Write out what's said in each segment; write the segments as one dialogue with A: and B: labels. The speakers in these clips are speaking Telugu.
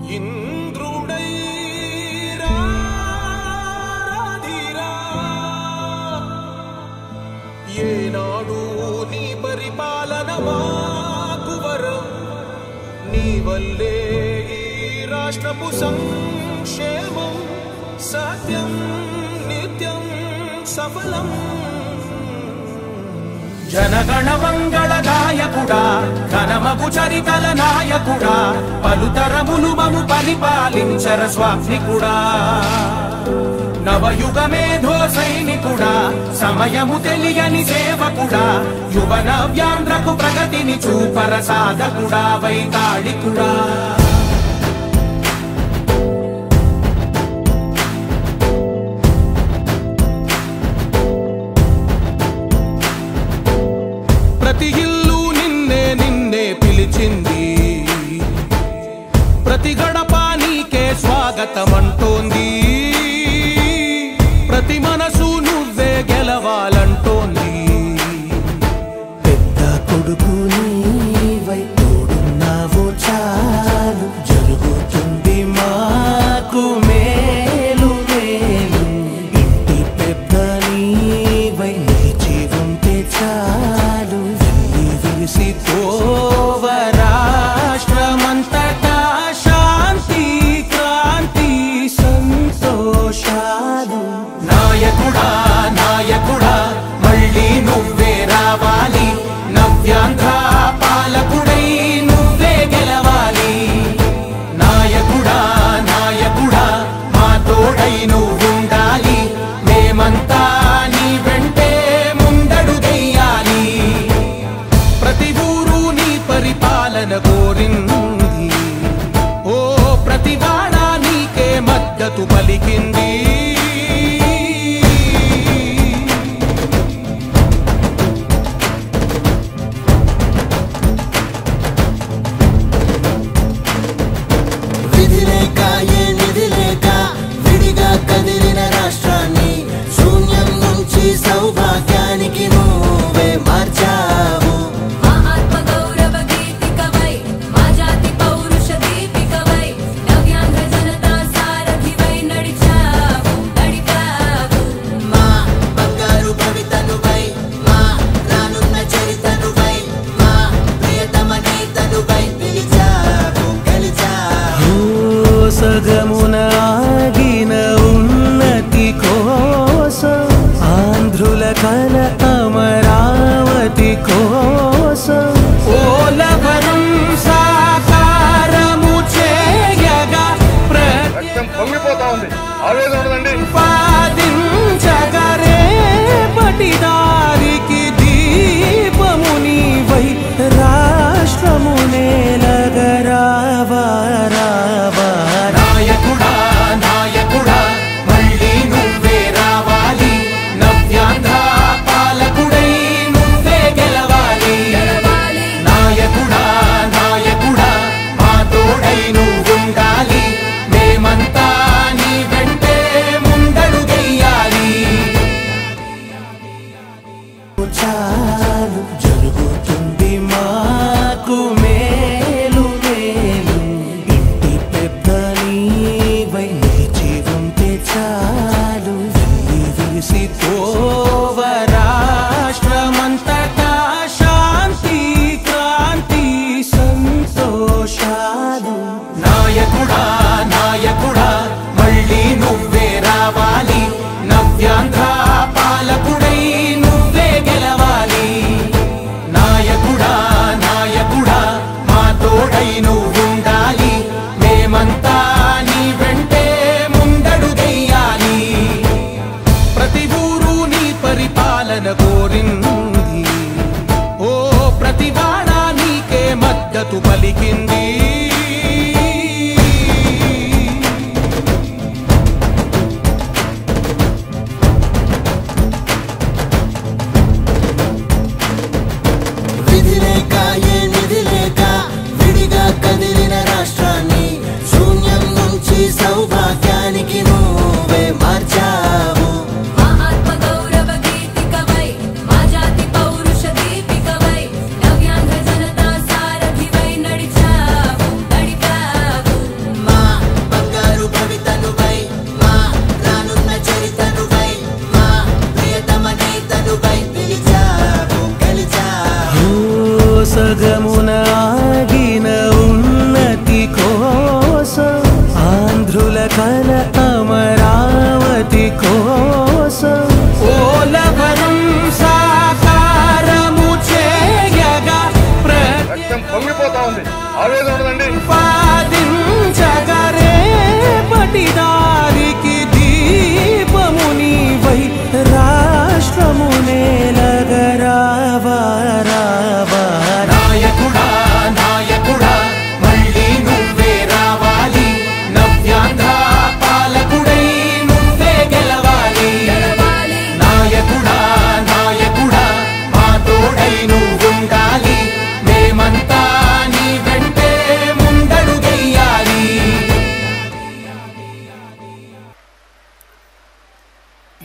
A: ఇంద్రుడై రాధిరా ఏనాడు నీ పరిపాలన మాకు వరం నీ వల్లే ఈ రాష్ట్రపు సంక్షేమం సత్యం నిత్యం సఫలం
B: జనగణ మంగళ నాయకుడా ఘనమగు చరితల నాయకుడా పలుతరములు మము పరిపాలించర స్వామికుడా నవయుగ మేధో సైనికుడా సమయము తెలియని సేవకుడా యువ నవ్యాంధ్రకు ప్రగతిని చూపర సాధకుడా వైతాళికుడా
A: ప్రతి ఇల్లు నిన్నే నిన్నే పిలిచింది ప్రతి గడప నీకే స్వాగతం అంటోంది ప్రతి మనసు నువ్వే గెలవాలంటోంది
C: పెద్ద కొడుకు నీవై తోడున్నావు చాలు జరుగుతుంది మాకు మేలు మేలు ఇంటి పెద్ద నీవై నిలిచి ఉంటే చాలు వెళ్ళి విరిసి పోవ రాష్ట్రమంతటా శాంతి క్రాంతి సంతోషాలు
B: నాయకుడా నాయకుడా మళ్ళీ నువ్వే రావాలి నవ్యాంధ్ర పాలకుడై నువ్వే గెలవాలి నాయకుడా నాయకుడా మా తోడై నువ్వుండాలి మేమంతా నీ వెంటే ముందడుగెయ్యాలి
A: ప్రతి ఊరు నీ పరిపాలన కోరింది ఓ ప్రతి వాడ నీకే మద్దతు పలికింది
C: విధి లేక ఏ నిధి లేక విడిగా కదిలిన రాష్ట్రాన్ని శూన్యం నుంచి సౌభాగ్యానికి నువ్వే మార్చావు
D: ఆత్మగౌరవ గీతికవై మా జాతి పౌరుష దీపికవై నవ్యాంధ్ర జనతా సారథివై నడిచావు నడిపావు
C: మా బంగారు భవితనువై మా రానున్న చరితనువై మా ప్రియతమ నేతనువై పిలిచావు గెలిచావు సగమున ఆగిన ఉన్నతి కోసం ఆంధ్రుల కల అమరావతి కోసం
A: ఓలవరం సాకారము చేయగా
E: రక్తం పొంగిపోతా ఉంది ఆవేదన ఉండదండి
A: ప్రతిపాదించగరే పటిదారికి దీపము నీవై
C: రాష్ట్రము నేలగరావా రావా
B: నాయకుడా నాయకుడా మళ్ళీ నువ్వే రావాలి నవ్యాంధ్ర పాలకుడై నువ్వే గెలవాలి నాయకుడా నాయకుడా మా తోడై నువ్వుండాలి మేమంతా నీ వెంటే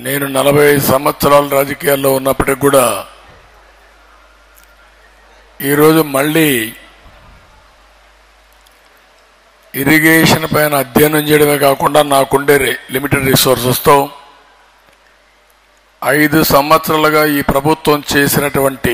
F: నేను నలభై ఐదు సంవత్సరాల రాజకీయాల్లో ఉన్నప్పటికి కూడా ఈరోజు మళ్ళీ ఇరిగేషన్ పైన అధ్యయనం చేయడమే కాకుండా నాకుండే రి- లిమిటెడ్ రిసోర్సెస్తో ఐదు సంవత్సరాలుగా ఈ ప్రభుత్వం చేసినటువంటి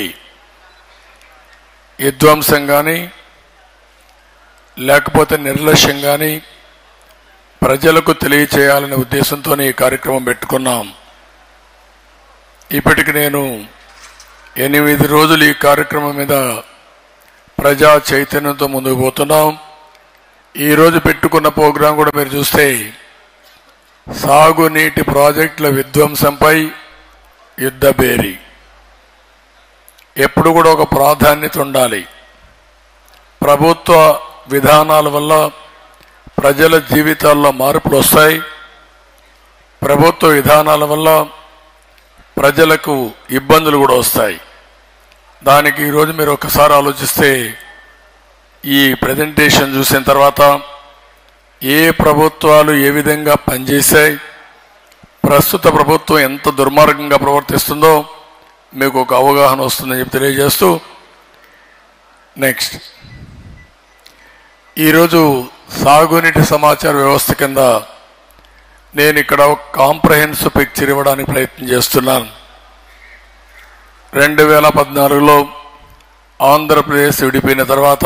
F: విధ్వంసం కానీ లేకపోతే నిర్లక్ష్యం కానీ ప్రజలకు తెలియచేయాలనే ఉద్దేశంతో ఈ కార్యక్రమం పెట్టుకున్నాం ఇప్పటికి నేను ఎనిమిది రోజులు ఈ కార్యక్రమం మీద ప్రజా చైతన్యంతో ముందుకు పోతున్నాం ఈ రోజు పెట్టుకున్న ప్రోగ్రాం కూడా మీరు చూస్తే సాగునీటి ప్రాజెక్టుల విధ్వంసంపై యుద్ధబేరి ఎప్పుడు కూడా ఒక ప్రాధాన్యత ఉండాలి ప్రభుత్వ విధానాల వల్ల ప్రజల జీవితాల్లో మార్పులు వస్తాయి ప్రభుత్వ విధానాల వల్ల ప్రజలకు ఇబ్బందులు కూడా వస్తాయి దానికి ఈరోజు మీరు ఒకసారి ఆలోచిస్తే ఈ ప్రజెంటేషన్ చూసిన తర్వాత ఏ ప్రభుత్వాలు ఏ విధంగా పనిచేశాయి ప్రస్తుత ప్రభుత్వం ఎంత దుర్మార్గంగా ప్రవర్తిస్తుందో మీకు ఒక అవగాహన వస్తుందని చెప్పి తెలియజేస్తూ నెక్స్ట్ ఈరోజు సాగునీటి సమాచార వ్యవస్థ కింద నేను ఇక్కడ ఒక కాంప్రహెన్సివ్ పిక్చర్ ఇవ్వడానికి ప్రయత్నం చేస్తున్నాను రెండు వేల పద్నాలుగులో ఆంధ్రప్రదేశ్ విడిపోయిన తర్వాత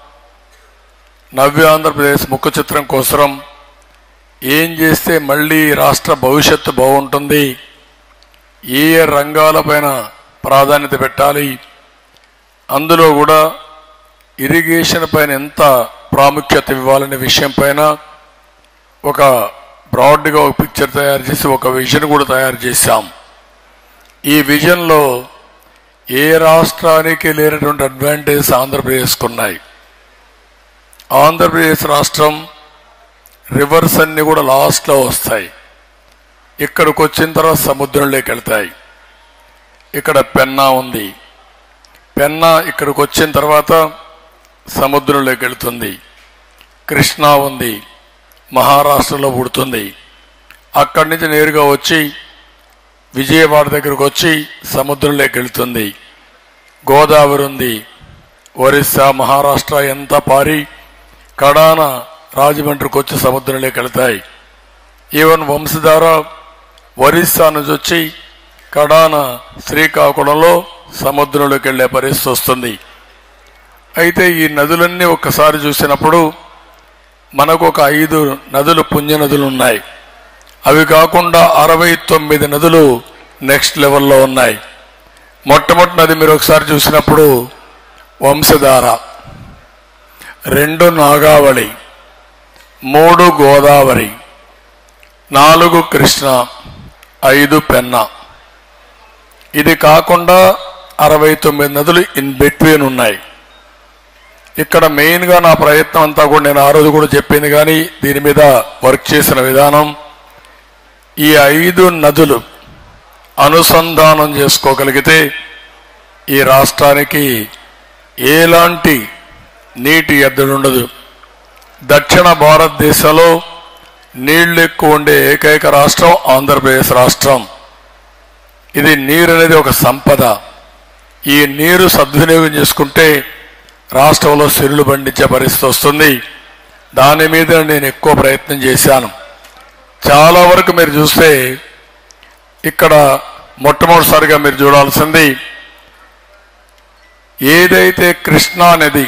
F: నవ్య ఆంధ్రప్రదేశ్ ముఖ చిత్రం కోసం ఏం చేస్తే మళ్ళీ రాష్ట్ర భవిష్యత్తు బాగుంటుంది ఏ ఏ రంగాలపైన ప్రాధాన్యత పెట్టాలి అందులో కూడా ఇరిగేషన్ పైన ఎంత ప్రాముఖ్యత ఇవ్వాలనే విషయం పైన ఒక బ్రాడ్గా ఒక పిక్చర్ తయారు చేసి ఒక విజన్ కూడా తయారు చేశాం ఈ విజన్లో ఏ రాష్ట్రానికి లేనటువంటి అడ్వాంటేజ్ ఆంధ్రప్రదేశ్కు ఉన్నాయి ఆంధ్రప్రదేశ్ రాష్ట్రం రివర్స్ అన్ని కూడా లాస్ట్లో వస్తాయి ఇక్కడికి వచ్చిన తర్వాత సముద్రంలోకి వెళ్తాయి ఇక్కడ పెన్నా ఉంది పెన్నా ఇక్కడికి వచ్చిన తర్వాత సముద్రంలోకి వెళ్తుంది కృష్ణా ఉంది మహారాష్ట్రలో పుడుతుంది అక్కడి నుంచి నేరుగా వచ్చి విజయవాడ దగ్గరకు వచ్చి సముద్రంలోకి వెళ్తుంది గోదావరి ఉంది ఒరిస్సా మహారాష్ట్ర ఎంత పారి కడాన రాజమండ్రికి వచ్చి సముద్రంలోకి వెళ్తాయి ఈవెన్ వంశధార ఒరిస్సా నుంచి వచ్చి కడాన శ్రీకాకుళంలో సముద్రంలోకి వెళ్లే పరిస్థితి వస్తుంది అయితే ఈ నదులన్నీ ఒక్కసారి చూసినప్పుడు మనకు ఒక ఐదు నదులు పుణ్య నదులు ఉన్నాయి అవి కాకుండా అరవై తొమ్మిది నదులు నెక్స్ట్ లెవెల్లో ఉన్నాయి మొట్టమొదటి నది మీరు ఒకసారి చూసినప్పుడు వంశధార రెండు నాగావళి మూడు గోదావరి నాలుగు కృష్ణ ఐదు పెన్న ఇది కాకుండా అరవై తొమ్మిది నదులు ఇన్ బిట్వీన్ ఉన్నాయి ఇక్కడ మెయిన్గా నా ప్రయత్నం అంతా కూడా నేను ఆ రోజు కూడా చెప్పింది కానీ దీని మీద వర్క్ చేసిన విధానం ఈ ఐదు నదులు అనుసంధానం చేసుకోగలిగితే ఈ రాష్ట్రానికి ఎలాంటి నీటి ఎద్దడి ఉండదు దక్షిణ భారతదేశంలో నీళ్లు ఎక్కువ ఉండే ఏకైక రాష్ట్రం ఆంధ్రప్రదేశ్ రాష్ట్రం ఇది నీరు అనేది ఒక సంపద ఈ నీరు సద్వినియోగం చేసుకుంటే రాష్ట్రంలో సిరులు పండించే పరిస్థితి వస్తుంది దాని మీద నేను ఎక్కువ ప్రయత్నం చేశాను చాలా వరకు మీరు చూస్తే ఇక్కడ మొట్టమొదటిసారిగా మీరు చూడాల్సింది ఏదైతే కృష్ణా నది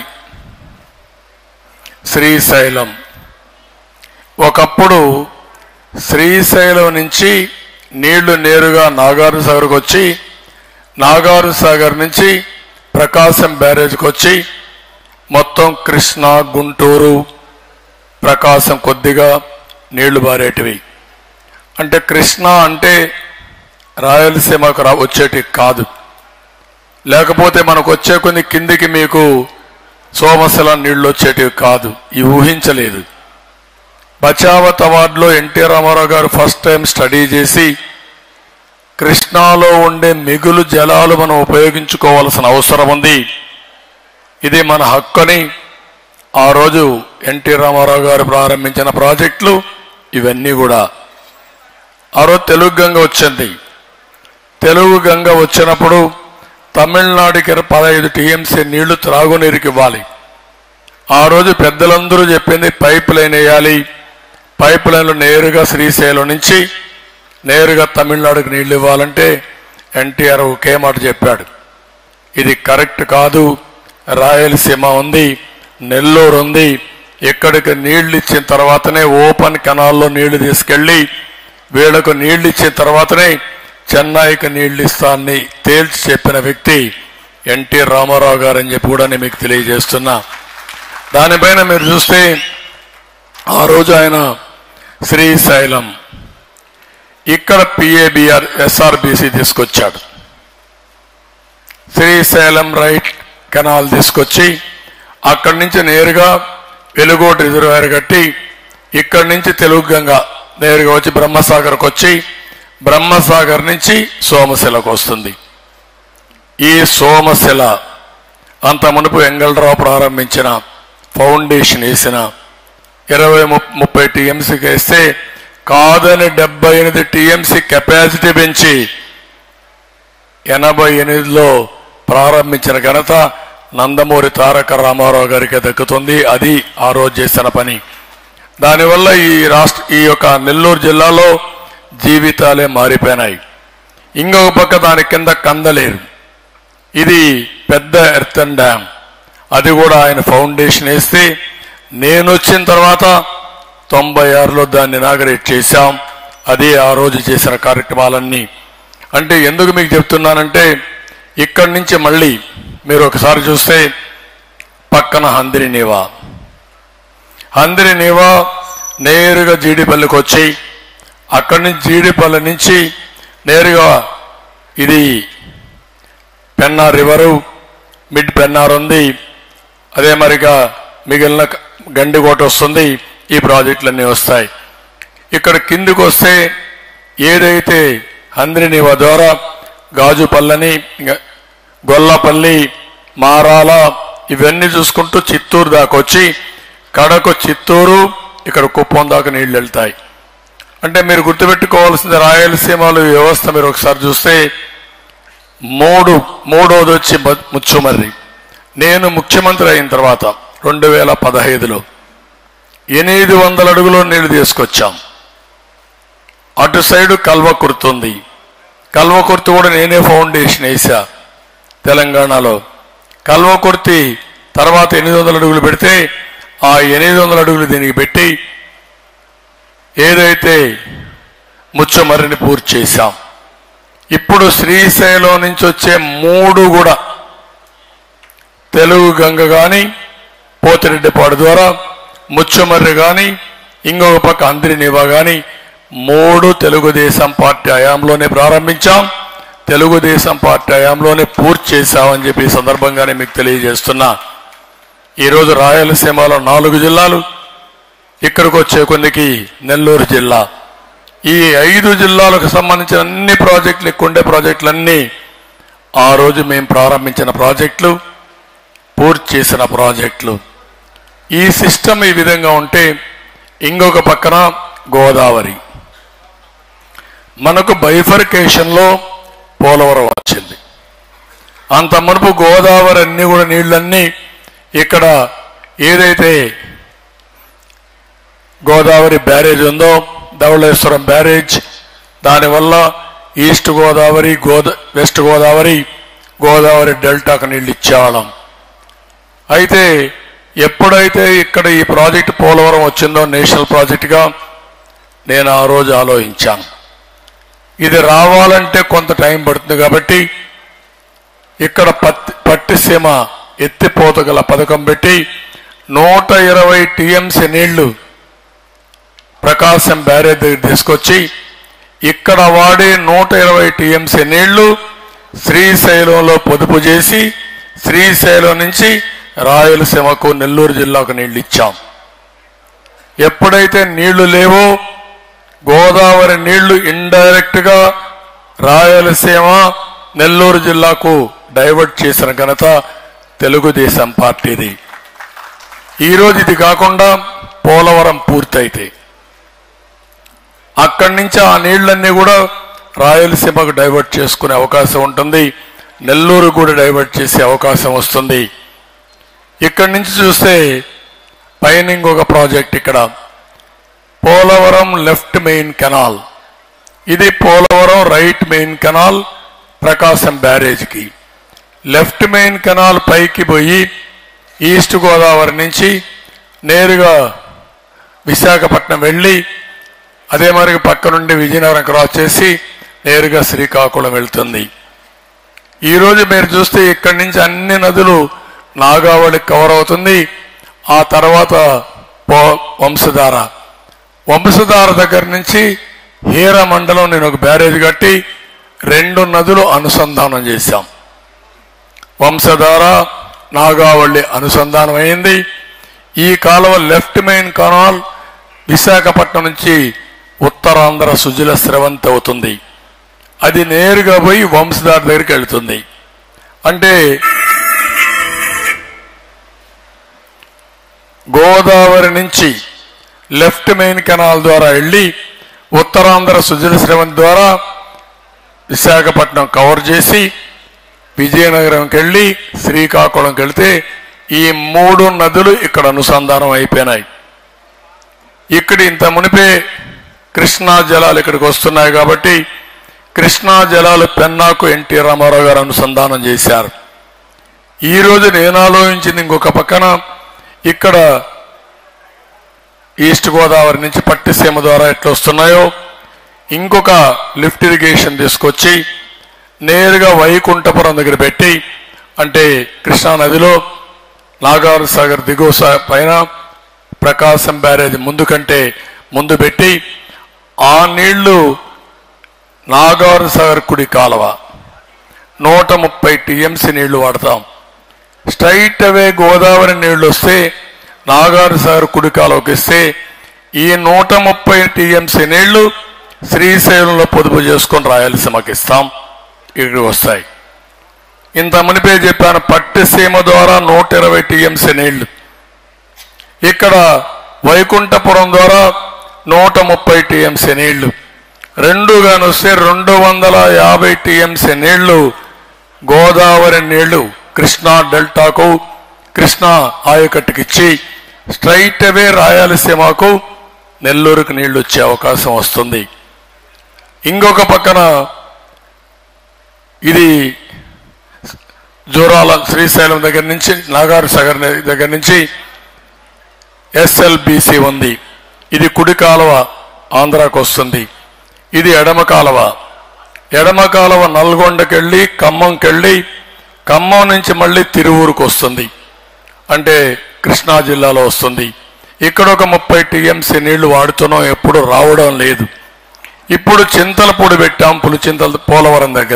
F: శ్రీశైలం ఒకప్పుడు శ్రీశైలం నుంచి నీళ్లు నేరుగా నాగార్జున సాగర్కి వచ్చి నాగార్జున సాగర్ నుంచి ప్రకాశం బ్యారేజ్కి వచ్చి మొత్తం కృష్ణా గుంటూరు ప్రకాశం కొద్దిగా నీళ్లు బారేటివి అంటే కృష్ణ అంటే రాయలసీమకు రా వచ్చేటి కాదు లేకపోతే మనకు వచ్చే కొన్ని కిందికి మీకు సోమశల నీళ్లు వచ్చేటివి కాదు ఇవి ఊహించలేదు బచావత్ అవార్డులో ఎన్టీ రామారావు గారు ఫస్ట్ టైం స్టడీ చేసి కృష్ణాలో ఉండే మిగులు జలాలు మనం ఉపయోగించుకోవాల్సిన అవసరం ఉంది ఇది మన హక్కుని ఆ రోజు ఎన్టీ రామారావు గారు ప్రారంభించిన ప్రాజెక్టులు ఇవన్నీ కూడా ఆ రోజు తెలుగు గంగ వచ్చింది తెలుగు గంగ వచ్చినప్పుడు తమిళనాడుకి పదహైదు టీఎంసీ నీళ్లు త్రాగునీరుకి ఇవ్వాలి ఆ రోజు పెద్దలందరూ చెప్పింది పైప్ లైన్ వేయాలి పైప్ లైన్లు నేరుగా శ్రీశైలం నుంచి నేరుగా తమిళనాడుకి నీళ్లు ఇవ్వాలంటే ఎన్టీఆర్ ఒకే మాట చెప్పాడు ఇది కరెక్ట్ కాదు రాయలసీమ ఉంది నెల్లూరు ఉంది ఇక్కడికి నీళ్లు ఇచ్చిన తర్వాతనే ఓపెన్ కెనాల్లో నీళ్లు తీసుకెళ్లి వీళ్లకు నీళ్లు ఇచ్చిన తర్వాతనే చెన్నైకి నీళ్లు ఇస్తానని తేల్చి చెప్పిన వ్యక్తి ఎన్టీ రామారావు గారు అని చెప్పి కూడా నేను మీకు తెలియజేస్తున్నా దానిపైన మీరు చూస్తే ఆ రోజు ఆయన శ్రీశైలం ఇక్కడ పిఏబిఆర్ ఎస్ఆర్బిసి తీసుకొచ్చాడు శ్రీశైలం రైట్ కెనాల్ తీసుకొచ్చి అక్కడి నుంచి నేరుగా వెలుగోటు రిజర్వాయర్ కట్టి ఇక్కడి నుంచి తెలుగు గంగ నేరుగా వచ్చి బ్రహ్మసాగర్కి వచ్చి బ్రహ్మసాగర్ నుంచి సోమశిలకు వస్తుంది ఈ సోమశిల అంత మునుపు ఎంగళరావు ప్రారంభించిన ఫౌండేషన్ వేసిన ఇరవై ము- ముప్పై టీఎంసీకి వేస్తే కాదని డెబ్బై ఎనిమిది టీఎంసీ కెపాసిటీ పెంచి ఎనభై ఎనిమిదిలో ప్రారంభించిన ఘనత నందమూరి తారక రామారావు గారికి దక్కుతుంది అది ఆ రోజు చేసిన పని దానివల్ల ఈ రాష్ట్ర ఈ యొక్క నెల్లూరు జిల్లాలో జీవితాలే మారిపోయినాయి ఇంకొక పక్క దాని కింద కందలేరు ఇది పెద్ద ఎర్తన్ డ్యామ్ అది కూడా ఆయన ఫౌండేషన్ వేస్తే నేను వచ్చిన తర్వాత తొంభై ఆరులో దాన్ని ఇనాగరేట్ చేశాం అది ఆ రోజు చేసిన కార్యక్రమాలన్నీ అంటే ఎందుకు మీకు చెప్తున్నానంటే ఇక్కడి నుంచి మళ్ళీ మీరు ఒకసారి చూస్తే పక్కన హందిరి నీవా హందిరి నీవా నేరుగా జీడిపల్లికి వచ్చి అక్కడి నుంచి జీడిపల్లి నుంచి నేరుగా ఇది పెన్నార్ రివరు మిడ్ పెన్నార్ ఉంది అదే మరిగా మిగిలిన గండికోట వస్తుంది ఈ ప్రాజెక్టులన్నీ వస్తాయి ఇక్కడ కిందికి వస్తే ఏదైతే హంద్రినివ ద్వారా గాజుపల్లని ఇంకా గొల్లపల్లి మారాల ఇవన్నీ చూసుకుంటూ చిత్తూరు దాకా వచ్చి కడకు చిత్తూరు ఇక్కడ కుప్పం దాకా నీళ్లు వెళ్తాయి అంటే మీరు గుర్తుపెట్టుకోవాల్సింది రాయలసీమలో ఈ వ్యవస్థ మీరు ఒకసారి చూస్తే మూడు మూడోది వచ్చి మ- ముచ్చుమర్రి నేను ముఖ్యమంత్రి అయిన తర్వాత రెండు వేల పదహైదులో ఎనిమిది వందల అడుగులో నీళ్లు తీసుకొచ్చాం అటు సైడు కల్వకుర్తి ఉంది కల్వకుర్తి కూడా నేనే ఫౌండేషన్ వేసా తెలంగాణలో కల్వకుర్తి తర్వాత ఎనిమిది వందల అడుగులు పెడితే ఆ ఎనిమిది వందల అడుగులు దీనికి పెట్టి ఏదైతే ముచ్చమర్రిని పూర్తి చేశాం ఇప్పుడు శ్రీశైలం నుంచి వచ్చే మూడు కూడా తెలుగు గంగ గాని పోతిరెడ్డిపాడు ద్వారా ముచ్చమర్రి గాని ఇంకొక పక్క అంద్రినివా గాని మూడు తెలుగుదేశం పార్టీ హయాంలోనే ప్రారంభించాం తెలుగుదేశం పార్టీ హయాంలోనే పూర్తి చేశామని చెప్పి ఈ సందర్భంగానే మీకు తెలియజేస్తున్నా ఈరోజు రాయలసీమలో నాలుగు జిల్లాలు ఇక్కడికి వచ్చే కొన్నికి నెల్లూరు జిల్లా ఈ ఐదు జిల్లాలకు సంబంధించిన అన్ని ప్రాజెక్టులు ఎక్కుండే ప్రాజెక్టులన్నీ ఆ రోజు మేము ప్రారంభించిన ప్రాజెక్టులు పూర్తి చేసిన ప్రాజెక్టులు ఈ సిస్టమ్ ఈ విధంగా ఉంటే ఇంకొక పక్కన గోదావరి మనకు బైఫర్కేషన్లో పోలవరం వచ్చింది అంత మునుపు గోదావరి అన్ని కూడా నీళ్ళన్నీ ఇక్కడ ఏదైతే గోదావరి బ్యారేజ్ ఉందో ధవళేశ్వరం బ్యారేజ్ దానివల్ల ఈస్ట్ గోదావరి గోద వెస్ట్ గోదావరి గోదావరి డెల్టాకు నీళ్ళు ఇచ్చేవాళ్ళం అయితే ఎప్పుడైతే ఇక్కడ ఈ ప్రాజెక్ట్ పోలవరం వచ్చిందో నేషనల్ ప్రాజెక్టుగా నేను ఆ రోజు ఆలోచించాను ఇది రావాలంటే కొంత టైం పడుతుంది కాబట్టి ఇక్కడ పత్తి పట్టిసీమ ఎత్తిపోత గల పథకం పెట్టి నూట ఇరవై టీఎంసీ నీళ్లు ప్రకాశం బ్యారేజ్ దగ్గర తీసుకొచ్చి ఇక్కడ వాడే నూట ఇరవై టీఎంసీ నీళ్లు శ్రీశైలంలో పొదుపు చేసి శ్రీశైలం నుంచి రాయలసీమకు నెల్లూరు జిల్లాకు నీళ్లు ఇచ్చాం ఎప్పుడైతే నీళ్లు లేవో గోదావరి నీళ్లు ఇండైరెక్ట్ గా రాయలసీమ నెల్లూరు జిల్లాకు డైవర్ట్ చేసిన ఘనత తెలుగుదేశం పార్టీది ఈరోజు ఇది కాకుండా పోలవరం పూర్తయితే అక్కడి నుంచి ఆ నీళ్లన్నీ కూడా రాయలసీమకు డైవర్ట్ చేసుకునే అవకాశం ఉంటుంది నెల్లూరు కూడా డైవర్ట్ చేసే అవకాశం వస్తుంది ఇక్కడి నుంచి చూస్తే పైన ఇంకొక ప్రాజెక్ట్ ఇక్కడ పోలవరం లెఫ్ట్ మెయిన్ కెనాల్ ఇది Polavaram right main canal Prakasam బ్యారేజ్కి లెఫ్ట్ మెయిన్ కెనాల్ పైకి పోయి ఈస్ట్ గోదావరి నుంచి నేరుగా విశాఖపట్నం వెళ్ళి అదే మరి పక్క నుండి విజయనగరం క్రాస్ చేసి నేరుగా శ్రీకాకుళం వెళ్తుంది ఈరోజు మీరు చూస్తే ఇక్కడి నుంచి అన్ని నదులు నాగావళికి కవర్ అవుతుంది ఆ తర్వాత పో వంశధార వంశధార దగ్గర నుంచి హీర మండలం నేను ఒక బ్యారేజ్ కట్టి రెండు నదులు అనుసంధానం చేశాం వంశధార నాగావళి అనుసంధానం అయింది ఈ కాలువ లెఫ్ట్ మెయిన్ కెనాల్ విశాఖపట్నం నుంచి ఉత్తరాంధ్ర సుజల స్రవంతి అవుతుంది అది నేరుగా పోయి వంశధార దగ్గరికి వెళ్తుంది అంటే గోదావరి నుంచి లెఫ్ట్ మెయిన్ కెనాల్ ద్వారా వెళ్ళి ఉత్తరాంధ్ర సుజల స్రవంతి ద్వారా విశాఖపట్నం కవర్ చేసి విజయనగరంకి వెళ్ళి శ్రీకాకుళంకి వెళ్తే ఈ మూడు నదులు ఇక్కడ అనుసంధానం అయిపోయినాయి ఇక్కడ ఇంత మునిపే కృష్ణా జలాలు ఇక్కడికి వస్తున్నాయి కాబట్టి కృష్ణా జలాలు పెన్నాకు ఎన్టీ రామారావు గారు అనుసంధానం చేశారు ఈ రోజు నేను ఆలోచించింది ఇంకొక పక్కన ఇక్కడ ఈస్ట్ గోదావరి నుంచి పట్టిసీమ ద్వారా ఎట్లా వస్తున్నాయో ఇంకొక లిఫ్ట్ ఇరిగేషన్ తీసుకొచ్చి నేరుగా వైకుంఠపురం దగ్గర పెట్టి అంటే కృష్ణా నదిలో నాగార్ సాగర్ దిగువ సా- పైన ప్రకాశం బ్యారేజ్ ముందు కంటే ముందు పెట్టి ఆ నీళ్లు నాగార్ సాగర్ కుడి కాలువ నూట ముప్పై టీఎంసీ నీళ్లు వాడతాం స్ట్రైట్ అవే గోదావరి నీళ్లు వస్తే నాగార్ సాగర్ కుడి కాలువకి ఇస్తే ఈ నూట ముప్పై టీఎంసీ నీళ్లు శ్రీశైలంలో పొదుపు చేసుకొని రాయలసీమకి ఇస్తాం ఇక్కడికి వస్తాయి ఇంత మునిపే చెప్పాను పట్టిసీమ ద్వారా నూట ఇరవై టీఎంసీ నీళ్లు ఇక్కడ వైకుంఠపురం ద్వారా నూట ముప్పై టీఎంసీ నీళ్లు రెండు గాని వస్తే రెండు వందల యాభై టీఎంసీ నీళ్లు గోదావరి నీళ్లు కృష్ణా డెల్టాకు కృష్ణా ఆయకట్టుకి ఇచ్చి స్ట్రైట్ అవే రాయలసీమకు నెల్లూరుకు నీళ్లు వచ్చే అవకాశం వస్తుంది ఇంకొక పక్కన ఇది జోరాల శ్రీశైలం దగ్గర నుంచి నాగార్ సాగర్ దగ్గర నుంచి ఎస్ఎల్బిసి ఉంది ఇది కుడి కాలువ ఆంధ్రాకు వస్తుంది ఇది ఎడమ కాలువ ఎడమ కాలువ నల్గొండకెళ్ళి ఖమ్మంకెళ్ళి ఖమ్మం నుంచి మళ్ళీ తిరువూరుకు వస్తుంది అంటే కృష్ణా జిల్లాలో వస్తుంది ఇక్కడ ఒక ముప్పై టీఎంసీ నీళ్లు వాడుతున్నాం ఎప్పుడు రావడం లేదు ఇప్పుడు చింతలపూడి పెట్టాం పులిచింతల పోలవరం దగ్గర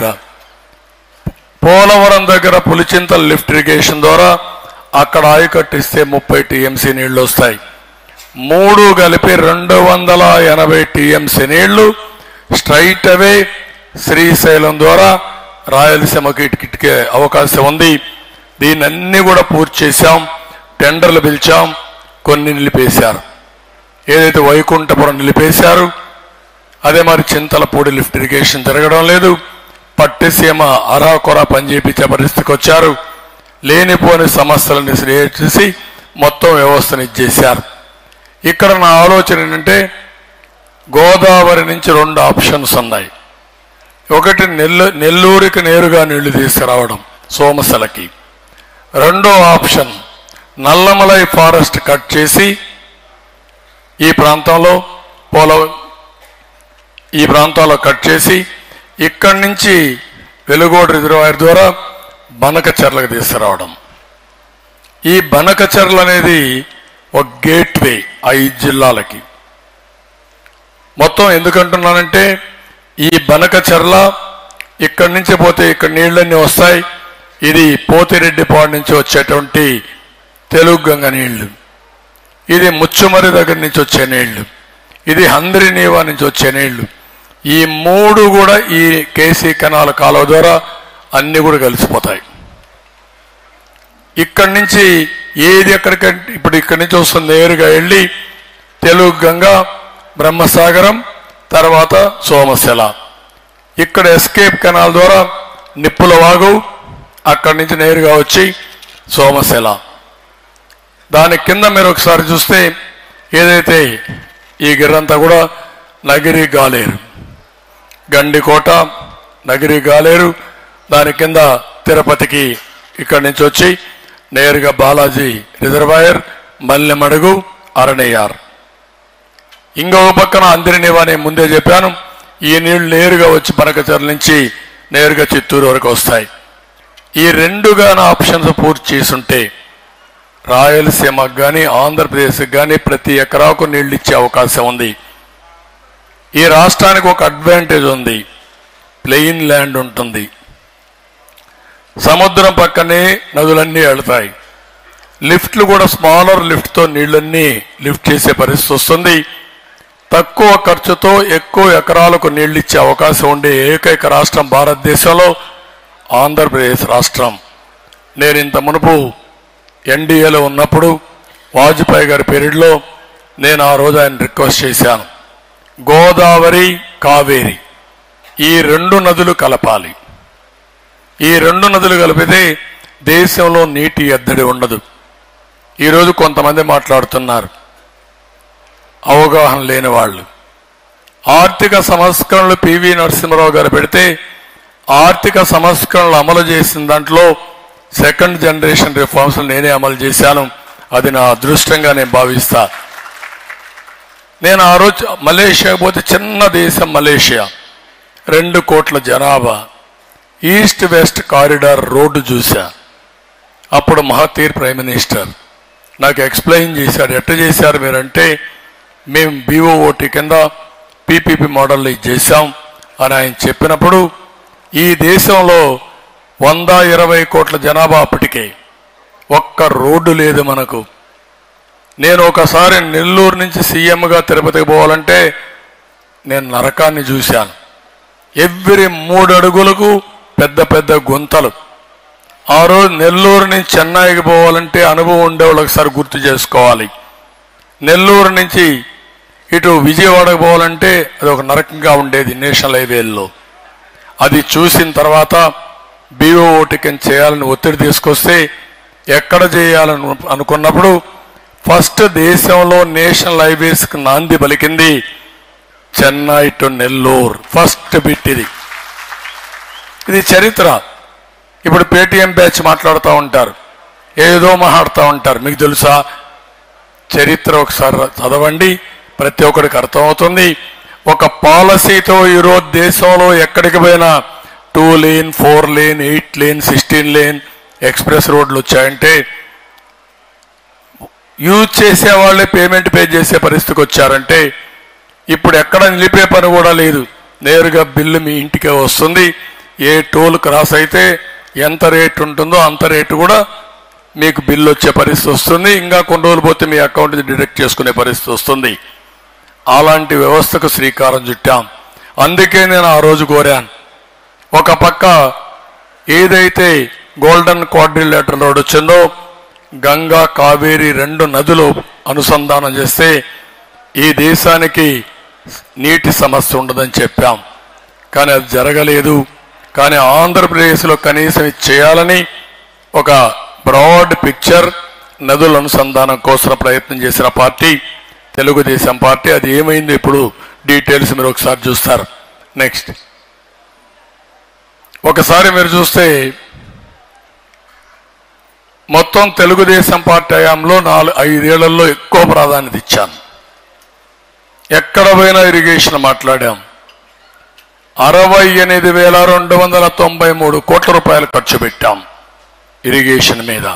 F: పోలవరం దగ్గర పులిచింతల లిఫ్ట్ ఇరిగేషన్ ద్వారా అక్కడ ఆయకట్టిస్తే ముప్పై టీఎంసీ నీళ్లు వస్తాయి మూడు కలిపి రెండు వందల ఎనభై టీఎంసీ నీళ్లు స్ట్రైట్ అవే శ్రీశైలం ద్వారా రాయలసీమకి ఇటుకిటికే అవకాశం ఉంది దీన్ని అన్ని కూడా పూర్తి చేశాం టెండర్లు పిలిచాం కొన్ని నిలిపేశారు ఏదైతే వైకుంఠపురం నిలిపేశారు అదే మరి చింతలపూడి లిఫ్ట్ ఇరిగేషన్ జరగడం లేదు పట్టిసీమ అరాకొర పనిచేపించే పరిస్థితికి వచ్చారు లేనిపోని సమస్యలను క్రియేట్ చేసి మొత్తం వ్యవస్థను ఇచ్చేశారు ఇక్కడ నా ఆలోచన ఏంటంటే గోదావరి నుంచి రెండు ఆప్షన్స్ ఉన్నాయి ఒకటి నెల్లు నెల్లూరుకి నేరుగా నీళ్లు తీసుకురావడం సోమశలకి రెండో ఆప్షన్ నల్లమలై ఫారెస్ట్ కట్ చేసి ఈ ప్రాంతంలో పోల ఈ ప్రాంతాల్లో కట్ చేసి ఇక్కడి నుంచి వెలుగోడు రిజర్వాయర్ ద్వారా బనకచెర్లకు తీసుకురావడం ఈ బనకచెర్ల అనేది ఒక గేట్వే ఐదు జిల్లాలకి మొత్తం ఎందుకంటున్నానంటే ఈ బనకచెర్ల ఇక్కడి నుంచి పోతే ఇక్కడ నీళ్ళన్నీ వస్తాయి ఇది పోతిరెడ్డిపాడు నుంచి వచ్చేటువంటి తెలుగు గంగ నీళ్లు ఇది ముచ్చుమరి దగ్గర నుంచి వచ్చే నీళ్లు ఇది హంద్రి నీవా నుంచి వచ్చే నీళ్లు ఈ మూడు కూడా ఈ కేసీ కెనాల్ కాలువ ద్వారా అన్ని కూడా కలిసిపోతాయి ఇక్కడి నుంచి ఏది ఎక్కడికంటే ఇప్పుడు ఇక్కడి నుంచి వస్తుంది నేరుగా వెళ్ళి తెలుగు గంగ బ్రహ్మసాగరం తర్వాత సోమశిల ఇక్కడ ఎస్కేప్ కెనాల్ ద్వారా నిప్పుల వాగు అక్కడి నుంచి నేరుగా వచ్చి సోమశిల దాని కింద మీరు ఒకసారి చూస్తే ఏదైతే ఈ గిర్రంతా కూడా నగిరి గాలేరు గండికోట నగిరి గాలేరు దాని కింద తిరుపతికి ఇక్కడి నుంచి వచ్చి నేరుగా బాలాజీ రిజర్వాయర్ మల్లెమడుగు అరణ్యార్ ఇంకొక పక్కన అందిరినివా నేను ముందే చెప్పాను ఈ నీళ్లు నేరుగా వచ్చి పనకచర్ల నుంచి నేరుగా చిత్తూరు వరకు వస్తాయి ఈ రెండుగాన ఆప్షన్స్ పూర్తి చేసుంటే రాయలసీమకు కానీ ఆంధ్రప్రదేశ్కి కానీ ప్రతి ఎకరాకు నీళ్లు ఇచ్చే అవకాశం ఉంది ఈ రాష్ట్రానికి ఒక అడ్వాంటేజ్ ఉంది ప్లెయిన్ ల్యాండ్ ఉంటుంది సముద్రం పక్కనే నదులన్నీ వెళ్తాయి లిఫ్ట్లు కూడా స్మాలర్ లిఫ్ట్తో నీళ్ళన్నీ లిఫ్ట్ చేసే పరిస్థితి వస్తుంది తక్కువ ఖర్చుతో ఎక్కువ ఎకరాలకు నీళ్ళు ఇచ్చే అవకాశం ఉండే ఏకైక రాష్ట్రం భారతదేశంలో ఆంధ్రప్రదేశ్ రాష్ట్రం నేను ఇంత మునుపు ఎన్డీఏలో ఉన్నప్పుడు వాజ్పేయి గారి పీరియడ్లో నేను ఆ రోజు ఆయన రిక్వెస్ట్ చేశాను గోదావరి కావేరి ఈ రెండు నదులు కలపాలి ఈ రెండు నదులు కలిపితే దేశంలో నీటి ఎద్దడి ఉండదు ఈరోజు కొంతమంది మాట్లాడుతున్నారు అవగాహన లేని వాళ్ళు ఆర్థిక సంస్కరణలు పివి నరసింహరావు గారు పెడితే ఆర్థిక సంస్కరణలు అమలు చేసిన దాంట్లో సెకండ్ జనరేషన్ రిఫార్మ్స్ నేనే అమలు చేశాను అది నా అదృష్టంగా నేను భావిస్తా నేను ఆ రోజు మలేషియా పోతే చిన్న దేశం మలేషియా రెండు కోట్ల జనాభా ఈస్ట్ వెస్ట్ కారిడార్ రోడ్డు చూశా అప్పుడు మహతీర్ ప్రైమ్ మినిస్టర్ నాకు ఎక్స్ప్లెయిన్ చేశారు ఎట్ట చేశారు మీరంటే మేము బీఓఓటి కింద పీపీపీ మోడల్ ఇది చేశాం అని ఆయన చెప్పినప్పుడు ఈ దేశంలో వంద ఇరవై కోట్ల జనాభా అప్పటికే ఒక్క రోడ్డు లేదు మనకు నేను ఒకసారి నెల్లూరు నుంచి సీఎంగా తిరుపతికి పోవాలంటే నేను నరకాన్ని చూశాను ఎవ్రీ మూడు అడుగులకు పెద్ద పెద్ద గుంతలు ఆ రోజు నెల్లూరు నుంచి చెన్నైకి పోవాలంటే అనుభవం ఉండే వాళ్ళు ఒకసారి గుర్తు చేసుకోవాలి నెల్లూరు నుంచి ఇటు విజయవాడకు పోవాలంటే అది ఒక నరకంగా ఉండేది నేషనల్ హైవేల్లో అది చూసిన తర్వాత బీఓటికన్ చేయాలని ఒత్తిడి తీసుకొస్తే ఎక్కడ చేయాలని అనుకున్నప్పుడు ఫస్ట్ దేశంలో నేషనల్ హైవేస్కి నాంది పలికింది Chennai to Nellore first bit ఇది ఇది చరిత్ర ఇప్పుడు పేటీఎం బ్యాచ్ మాట్లాడుతూ ఉంటారు ఏదో మాట్లాడుతూ ఉంటారు మీకు తెలుసా చరిత్ర ఒకసారి చదవండి ప్రతి ఒక్కరికి అర్థమవుతుంది ఒక పాలసీతో ఈరోజు దేశంలో ఎక్కడికి పోయినా two lane four lane eight lane sixteen lane express రోడ్లు వచ్చాయంటే యూజ్ చేసే వాళ్ళే పేమెంట్ పే చేసే పరిస్థితికి వచ్చారంటే ఇప్పుడు ఎక్కడ నిలిపే పని కూడా లేదు నేరుగా బిల్లు మీ ఇంటికే వస్తుంది ఏ టోల్ క్రాస్ అయితే ఎంత రేట్ ఉంటుందో అంత రేటు కూడా మీకు బిల్లు వచ్చే పరిస్థితి వస్తుంది ఇంకా కొన్ని రోజులు పోతే మీ అకౌంట్ నుంచి డిడక్ట్ చేసుకునే పరిస్థితి వస్తుంది అలాంటి వ్యవస్థకు శ్రీకారం చుట్టాం అందుకే నేను ఆ రోజు కోరాను ఒక పక్క ఏదైతే గోల్డెన్ క్వాడ్రిలేటర్ రోడ్ వచ్చిందో గంగా కావేరి రెండు నదులు అనుసంధానం చేస్తే ఈ దేశానికి నీటి సమస్య ఉండదని చెప్పాం కానీ అది జరగలేదు కానీ ఆంధ్రప్రదేశ్లో కనీసం ఇది చేయాలని ఒక బ్రాడ్ పిక్చర్ నదుల అనుసంధానం కోసం ప్రయత్నం చేసిన పార్టీ తెలుగుదేశం పార్టీ అది ఏమైంది ఇప్పుడు డీటెయిల్స్ మీరు ఒకసారి చూస్తారు నెక్స్ట్ ఒకసారి మీరు చూస్తే మొత్తం తెలుగుదేశం పార్టీ హయాంలో నాలుగు ఐదేళ్లలో ఎక్కువ ప్రాధాన్యత ఇచ్చాను ఎక్కడ పోయినా ఇరిగేషన్ మాట్లాడాం అరవై ఎనిమిది వేల రెండు వందల తొంభై మూడు కోట్ల రూపాయలు ఖర్చు పెట్టాం ఇరిగేషన్ మీద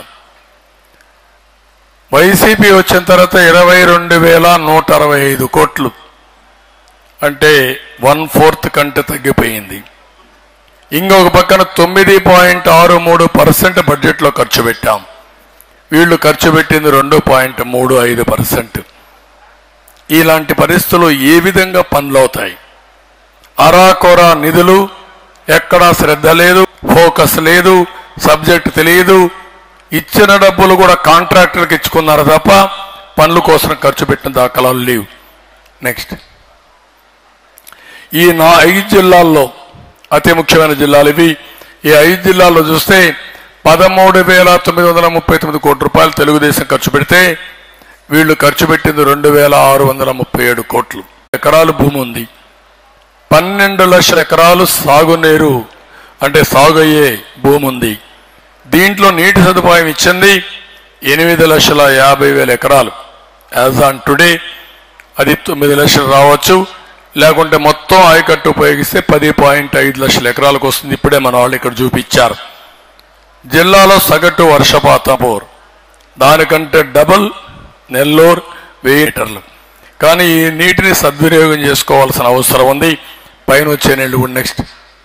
F: వైసీపీ వచ్చిన తర్వాత ఇరవై రెండు వేల నూట అరవై ఐదు కోట్లు అంటే వన్ ఫోర్త్ కంటే తగ్గిపోయింది ఇంకొక పక్కన తొమ్మిది పాయింట్ ఆరు మూడు పర్సెంట్ బడ్జెట్లో ఖర్చు పెట్టాం వీళ్ళు ఖర్చు పెట్టింది రెండు పాయింట్ మూడు ఐదు పర్సెంట్ ఇలాంటి పరిస్థితులు ఏ విధంగా పనులవుతాయి అరాకొరా నిధులు ఎక్కడా శ్రద్ధ లేదు ఫోకస్ లేదు సబ్జెక్ట్ తెలియదు ఇచ్చిన డబ్బులు కూడా కాంట్రాక్టర్కి ఇచ్చుకున్నారు తప్ప పనుల కోసం ఖర్చు పెట్టిన దాఖలాలు లేవు నెక్స్ట్ ఈ నా ఐదు జిల్లాల్లో అతి ముఖ్యమైన జిల్లాలు ఇవి ఈ ఐదు జిల్లాల్లో చూస్తే పదమూడు వేల తొమ్మిది వందల ముప్పై తొమ్మిది కోట్ల రూపాయలు తెలుగుదేశం ఖర్చు పెడితే వీళ్ళు ఖర్చు పెట్టింది రెండు వేల ఆరు వందల ముప్పై ఏడు కోట్లు ఎకరాలు భూమి ఉంది పన్నెండు లక్షల ఎకరాలు సాగునీరు అంటే సాగు అయ్యే భూమి ఉంది దీంట్లో నీటి సదుపాయం ఇచ్చింది ఎనిమిది లక్షల యాభై వేల ఎకరాలు యాజ్ ఆన్ టుడే అది తొమ్మిది లక్షలు రావచ్చు లేకుంటే మొత్తం ఆయకట్టు ఉపయోగిస్తే పది పాయింట్ ఐదు లక్షల ఎకరాలకు వస్తుంది ఇప్పుడే మన వాళ్ళు ఇక్కడ చూపించారు జిల్లాలో సగటు వర్షపాతం బోర్ దానికంటే డబుల్ నెల్లూరు వెయ్యి లీటర్లు కానీ ఈ నీటిని సద్వినియోగం చేసుకోవాల్సిన అవసరం ఉంది పైన వచ్చే నీళ్లు కూడా నెక్స్ట్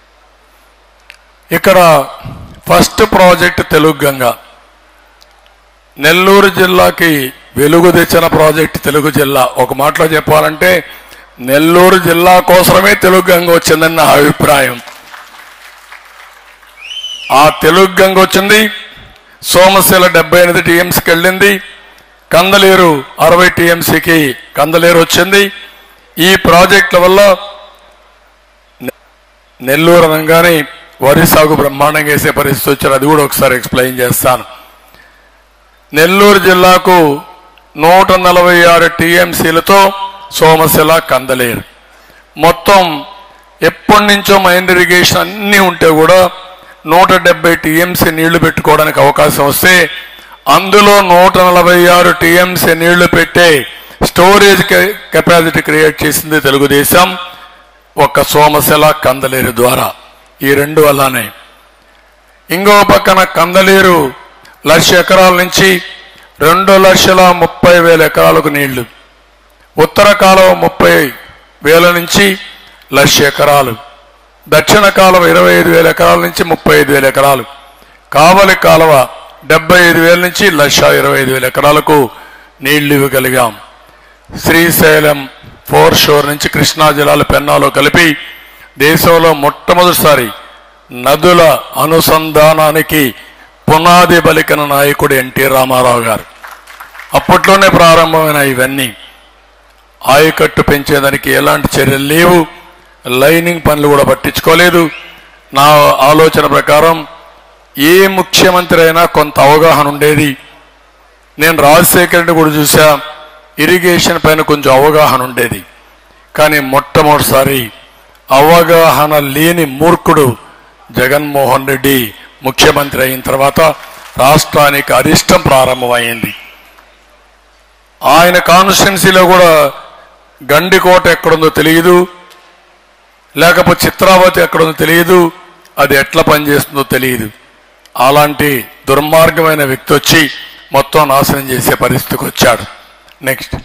F: ఇక్కడ ఫస్ట్ ప్రాజెక్ట్ తెలుగు గంగ నెల్లూరు జిల్లాకి వెలుగు తెచ్చిన ప్రాజెక్ట్ తెలుగు జిల్లా ఒక మాటలో చెప్పాలంటే నెల్లూరు జిల్లా కోసమే తెలుగు గంగ వచ్చిందని నా అభిప్రాయం ఆ తెలుగు గంగ వచ్చింది సోమశిల డెబ్బై ఎనిమిది టీఎంసీకి వెళ్ళింది కందలేరు అరవై టీఎంసీకి కందలేరు వచ్చింది ఈ ప్రాజెక్టుల వల్ల నె- నెల్లూరు అనగానే వరి సాగు బ్రహ్మాండంగా వేసే పరిస్థితి వచ్చారు అది కూడా ఒకసారి ఎక్స్ప్లెయిన్ చేస్తాను నెల్లూరు జిల్లాకు నూట నలభై ఆరు టీఎంసీలతో సోమశిల కందలేరు మొత్తం ఎప్పటి నుంచో మైండ్ ఇరిగేషన్ అన్నీ ఉంటే కూడా నూట డెబ్బై టీఎంసీ నీళ్లు పెట్టుకోవడానికి అవకాశం వస్తే అందులో నూట నలభై ఆరు టీఎంసీ నీళ్లు పెట్టే స్టోరేజ్ కె- కెపాసిటీ క్రియేట్ చేసింది తెలుగుదేశం ఒక సోమశిల కందలేరు ద్వారా ఈ రెండు వల్లనే ఇంకో పక్కన కందలేరు లక్ష ఎకరాల నుంచి రెండు లక్షల ముప్పై వేల ఎకరాలకు నీళ్లు ఉత్తర కాలువ ముప్పై వేల నుంచి లక్ష ఎకరాలు దక్షిణ కాలువ ఇరవై ఐదు వేల ఎకరాల నుంచి ముప్పై ఐదు వేల ఎకరాలు కావలి కాలువ డెబ్బై ఐదు వేల నుంచి లక్ష ఇరవై ఐదు వేల ఎకరాలకు నీళ్లు ఇవ్వగలిగాం శ్రీశైలం ఫోర్ షోర్ నుంచి కృష్ణా జిల్లాల పెన్నాలో కలిపి దేశంలో మొట్టమొదటిసారి నదుల అనుసంధానానికి పునాది బలికన నాయకుడు ఎన్టీ రామారావు గారు అప్పట్లోనే ప్రారంభమైన ఇవన్నీ ఆయకట్టు పెంచేదానికి ఎలాంటి చర్యలు లేవు లైనింగ్ పనులు కూడా పట్టించుకోలేదు నా ఆలోచన ప్రకారం ఏ ముఖ్యమంత్రి అయినా కొంత అవగాహన ఉండేది నేను రాజశేఖర్ రెడ్డి కూడా చూసా ఇరిగేషన్ పైన కొంచెం అవగాహన ఉండేది కానీ మొట్టమొదటిసారి అవగాహన లేని మూర్ఖుడు జగన్మోహన్ రెడ్డి ముఖ్యమంత్రి అయిన తర్వాత రాష్ట్రానికి అరిష్టం ప్రారంభమైంది ఆయన కాన్స్టిట్యున్సీలో కూడా గండికోట ఎక్కడుందో తెలియదు లేకపోతే చిత్రావతి ఎక్కడుందో తెలియదు అది ఎట్లా పనిచేస్తుందో తెలియదు అలాంటి దుర్మార్గమైన వ్యక్తి వచ్చి మొత్తం నాశనం చేసే పరిస్థితికి వచ్చాడు నెక్స్ట్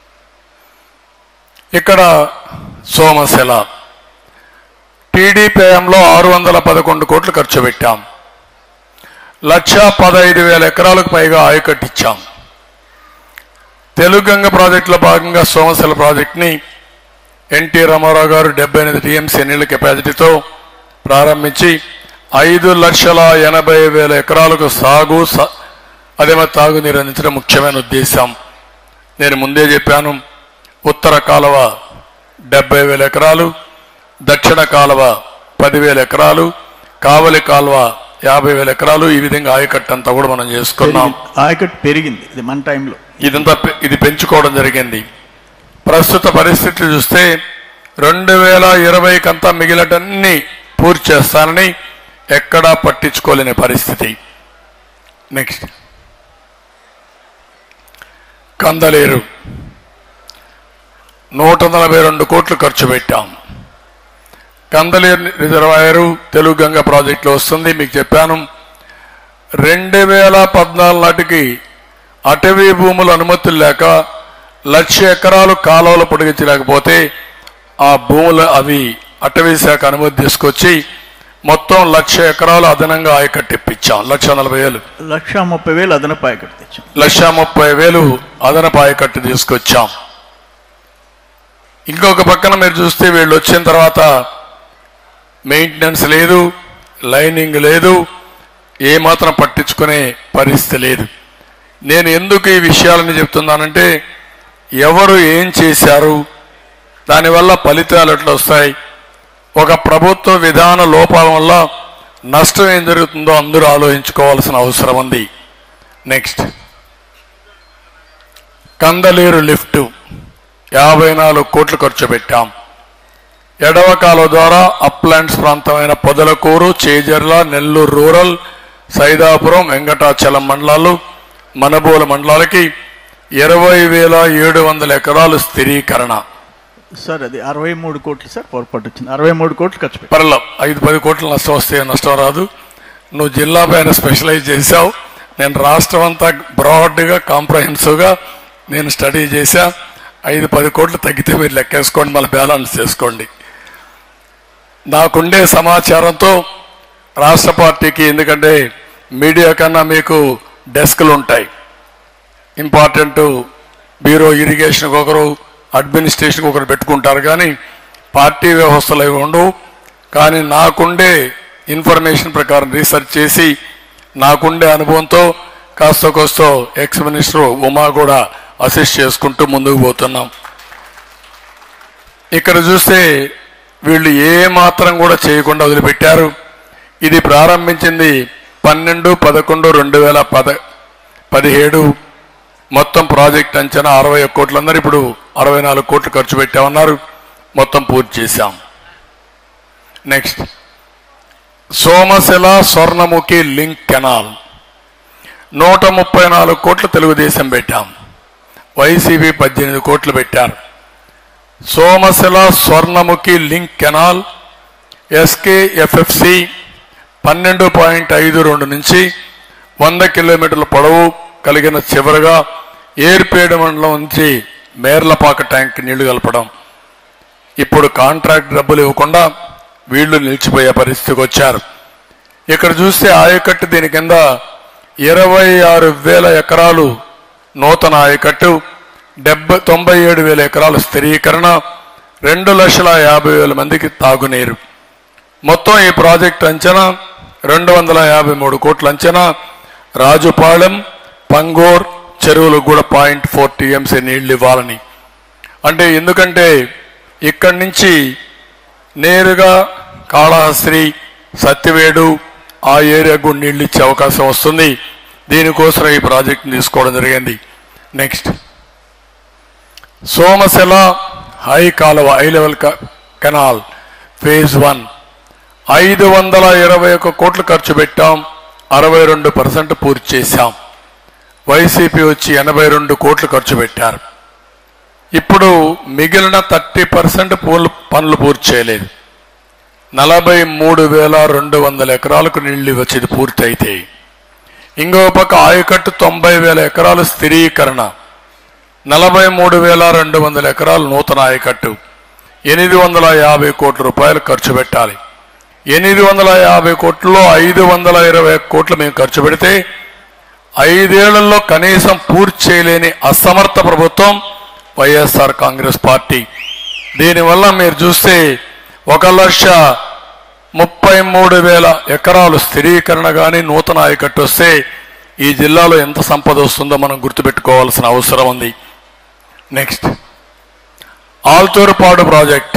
F: ఇక్కడ సోమశిల టీడీపీ హయాంలో ఆరు వందల పదకొండు కోట్లు ఖర్చు పెట్టాం లక్ష పదహైదు వేల ఎకరాలకు పైగా ఆయకట్టిచ్చాం తెలుగంగ ప్రాజెక్టులో భాగంగా సోమశిల ప్రాజెక్ట్ని ఎన్టీ రామారావు గారు డెబ్బై ఎనిమిది టీఎంసీ నీళ్ల కెపాసిటీతో ప్రారంభించి ఐదు లక్షల ఎనభై వేల ఎకరాలకు సాగు స- అదేమో తాగునీరు అందించడం ముఖ్యమైన ఉద్దేశం నేను ముందే చెప్పాను ఉత్తర కాలువ డెబ్బై వేల ఎకరాలు దక్షిణ కాలువ పదివేల ఎకరాలు కావలి కాలువ యాభై వేల ఎకరాలు ఈ విధంగా ఆయకట్టు అంతా కూడా మనం చేసుకున్నాం
G: పెరిగింది. ఆయకట్టు పెరిగింది ఇది మన టైంలో
F: ఇదంతా పె- ఇది పెంచుకోవడం జరిగింది ప్రస్తుత పరిస్థితులు చూస్తే రెండు వేల ఇరవైకంతా మిగిలినటన్ని పూర్తి చేస్తానని ఎక్కడా పట్టించుకోలేని పరిస్థితి నెక్స్ట్ కందలేరు నూట నలభై రెండు కోట్లు ఖర్చు పెట్టాం కందలేరు రిజర్వాయరు తెలుగు గంగ ప్రాజెక్టులో వస్తుంది మీకు చెప్పాను రెండు వేల పద్నాలుగు నాటికి అటవీ భూముల అనుమతులు లేక లక్ష ఎకరాలు కాలువలు పొడిగించలేకపోతే ఆ భూములు అవి అటవీ శాఖ అనుమతి తీసుకొచ్చి మొత్తం లక్ష ఎకరాలు అదనంగా ఆయకట్టిప్పించాం లక్ష నలభై వేలు
G: లక్ష ముప్పై వేలు అదనపు ఆయకట్టు తెచ్చాం
F: లక్ష ముప్పై వేలు అదనపు ఆయకట్టు తీసుకొచ్చాం ఇంకొక పక్కన మీరు చూస్తే వీళ్ళు వచ్చిన తర్వాత మెయింటెనెన్స్ లేదు లైనింగ్ లేదు ఏమాత్రం పట్టించుకునే పరిస్థితి లేదు నేను ఎందుకు ఈ విషయాలని చెప్తున్నానంటే ఎవరు ఏం చేశారు దానివల్ల ఫలితాలు ఎట్లా వస్తాయి ఒక ప్రభుత్వ విధాన లోపాల వల్ల నష్టం ఏం జరుగుతుందో అందరూ ఆలోచించుకోవాల్సిన అవసరం ఉంది నెక్స్ట్ కందలేరు లిఫ్ట్ యాభై నాలుగు కోట్లు ఖర్చు పెట్టాం ఎడవ కాలువ ద్వారా అప్లాండ్స్ ప్రాంతమైన పొదలకూరు చేజర్ల నెల్లూరు రూరల్ సైదాపురం వెంకటాచలం మండలాలు మనబోల మండలాలకి ఇరవై వేల ఏడు వందల ఎకరాలు స్థిరీకరణ
G: సార్ అది అరవై మూడు కోట్లు సార్ పొరపాటు వచ్చింది అరవై మూడు కోట్లు ఖర్చు పెట్టాం
F: పర్ల ఐదు పది కోట్లు నష్టం వస్తే నష్టం రాదు నువ్వు జిల్లా పైన స్పెషలైజ్ చేశావు నేను రాష్ట్రం అంతా బ్రాడ్గా కాంప్రహెన్సివ్గా నేను స్టడీ చేశా ఐదు పది కోట్లు తగ్గితే మీరు లెక్కేసుకోండి మళ్ళీ బ్యాలెన్స్ చేసుకోండి నాకుండే సమాచారంతో రాష్ట్ర పార్టీకి ఎందుకంటే మీడియా కన్నా మీకు డెస్క్లు ఉంటాయి ఇంపార్టెంట్ బ్యూరో ఇరిగేషన్కి ఒకరు అడ్మినిస్ట్రేషన్కి ఒకరు పెట్టుకుంటారు కానీ పార్టీ వ్యవస్థలు అవి ఉండవు కానీ నాకుండే ఇన్ఫర్మేషన్ ప్రకారం రీసెర్చ్ చేసి నాకుండే అనుభవంతో కాస్త కోస్తో ఎక్స్ మినిస్టర్ ఉమా కూడా అసిస్ట్ చేసుకుంటూ ముందుకు పోతున్నాం ఇక్కడ చూస్తే వీళ్ళు ఏ మాత్రం కూడా చేయకుండా వదిలిపెట్టారు ఇది ప్రారంభించింది పన్నెండు పదకొండు రెండు వేల పద పదిహేడు మొత్తం ప్రాజెక్ట్ అంచనా అరవై ఒక్క కోట్లు అన్నారు ఇప్పుడు అరవై నాలుగు కోట్లు ఖర్చు పెట్టామన్నారు మొత్తం పూర్తి చేశాం next Somasila Swarnamukhi link canal నూట ముప్పై నాలుగు కోట్లు తెలుగుదేశం పెట్టాం వైసీపీ పద్దెనిమిది కోట్లు పెట్టారు Somasila Swarnamukhi link canal SKFFC పన్నెండు పాయింట్ ఐదు రెండు నుంచి వంద కిలోమీటర్ల పొడవు కలిగిన చివరగా ఏర్పేడు మండలం నుంచి మేర్లపాక ట్యాంక్ నీళ్లు కలపడం ఇప్పుడు కాంట్రాక్ట్ డబ్బులు ఇవ్వకుండా వీళ్లు నిలిచిపోయే పరిస్థితికి వచ్చారు ఇక్కడ చూస్తే ఆయకట్టు దీని కింద ఇరవై ఆరు వేల ఎకరాలు నూతన ఆయకట్టు డెబ్బై తొంభై ఏడు వేల ఎకరాలు స్థిరీకరణ రెండు లక్షల యాభై వేల మందికి తాగునీరు మొత్తం ఈ ప్రాజెక్ట్ అంచనా రెండు వందల యాభై మూడు కోట్ల అంచనా రాజుపాలెం పంగోర్ చెరువులకు కూడా పాయింట్ ఫోర్ టీఎంసీ నీళ్లు ఇవ్వాలని అంటే ఎందుకంటే ఇక్కడి నుంచి నేరుగా కాళహస్త్రి సత్యవేడు ఆ ఏరియాకు కూడా నీళ్లు ఇచ్చే అవకాశం వస్తుంది దీనికోసం ఈ ప్రాజెక్ట్ని తీసుకోవడం జరిగింది నెక్స్ట్ సోమశిల హై కాలువ హై లెవెల్ క- కెనాల్ ఫేజ్ వన్ ఐదు వందల ఇరవై ఒక్క కోట్లు ఖర్చు పెట్టాం అరవై రెండు పర్సెంట్ పూర్తి చేశాం వైసీపీ వచ్చి ఎనభై రెండు కోట్లు ఖర్చు పెట్టారు ఇప్పుడు మిగిలిన థర్టీ పర్సెంట్ పూలు పనులు పూర్తి చేయలేదు నలభై మూడు వేల రెండు వందల ఎకరాలకు నీళ్లు వచ్చేది పూర్తి అయితే ఇంకో పక్క ఆయకట్టు తొంభై వేల ఎకరాలు స్థిరీకరణ నలభై మూడు వేల రెండు వందల ఎకరాలు నూతన ఆయకట్టు ఎనిమిది వందల యాభై కోట్ల రూపాయలు ఖర్చు పెట్టాలి ఎనిమిది వందల యాభై కోట్లలో ఐదు వందల ఇరవై ఒక్క కోట్లు మేము ఖర్చు పెడితే ఐదేళ్లలో కనీసం పూర్తి చేయలేని అసమర్థ ప్రభుత్వం వైఎస్ఆర్ కాంగ్రెస్ పార్టీ దీనివల్ల మీరు చూస్తే ఒక లక్ష ముప్పై మూడు వేల ఎకరాలు స్థిరీకరణ కానీ నూతన ఆయకట్టు వస్తే ఈ జిల్లాలో ఎంత సంపద వస్తుందో మనం గుర్తుపెట్టుకోవాల్సిన అవసరం ఉంది నెక్స్ట్ ఆల్తూరుపాడు ప్రాజెక్ట్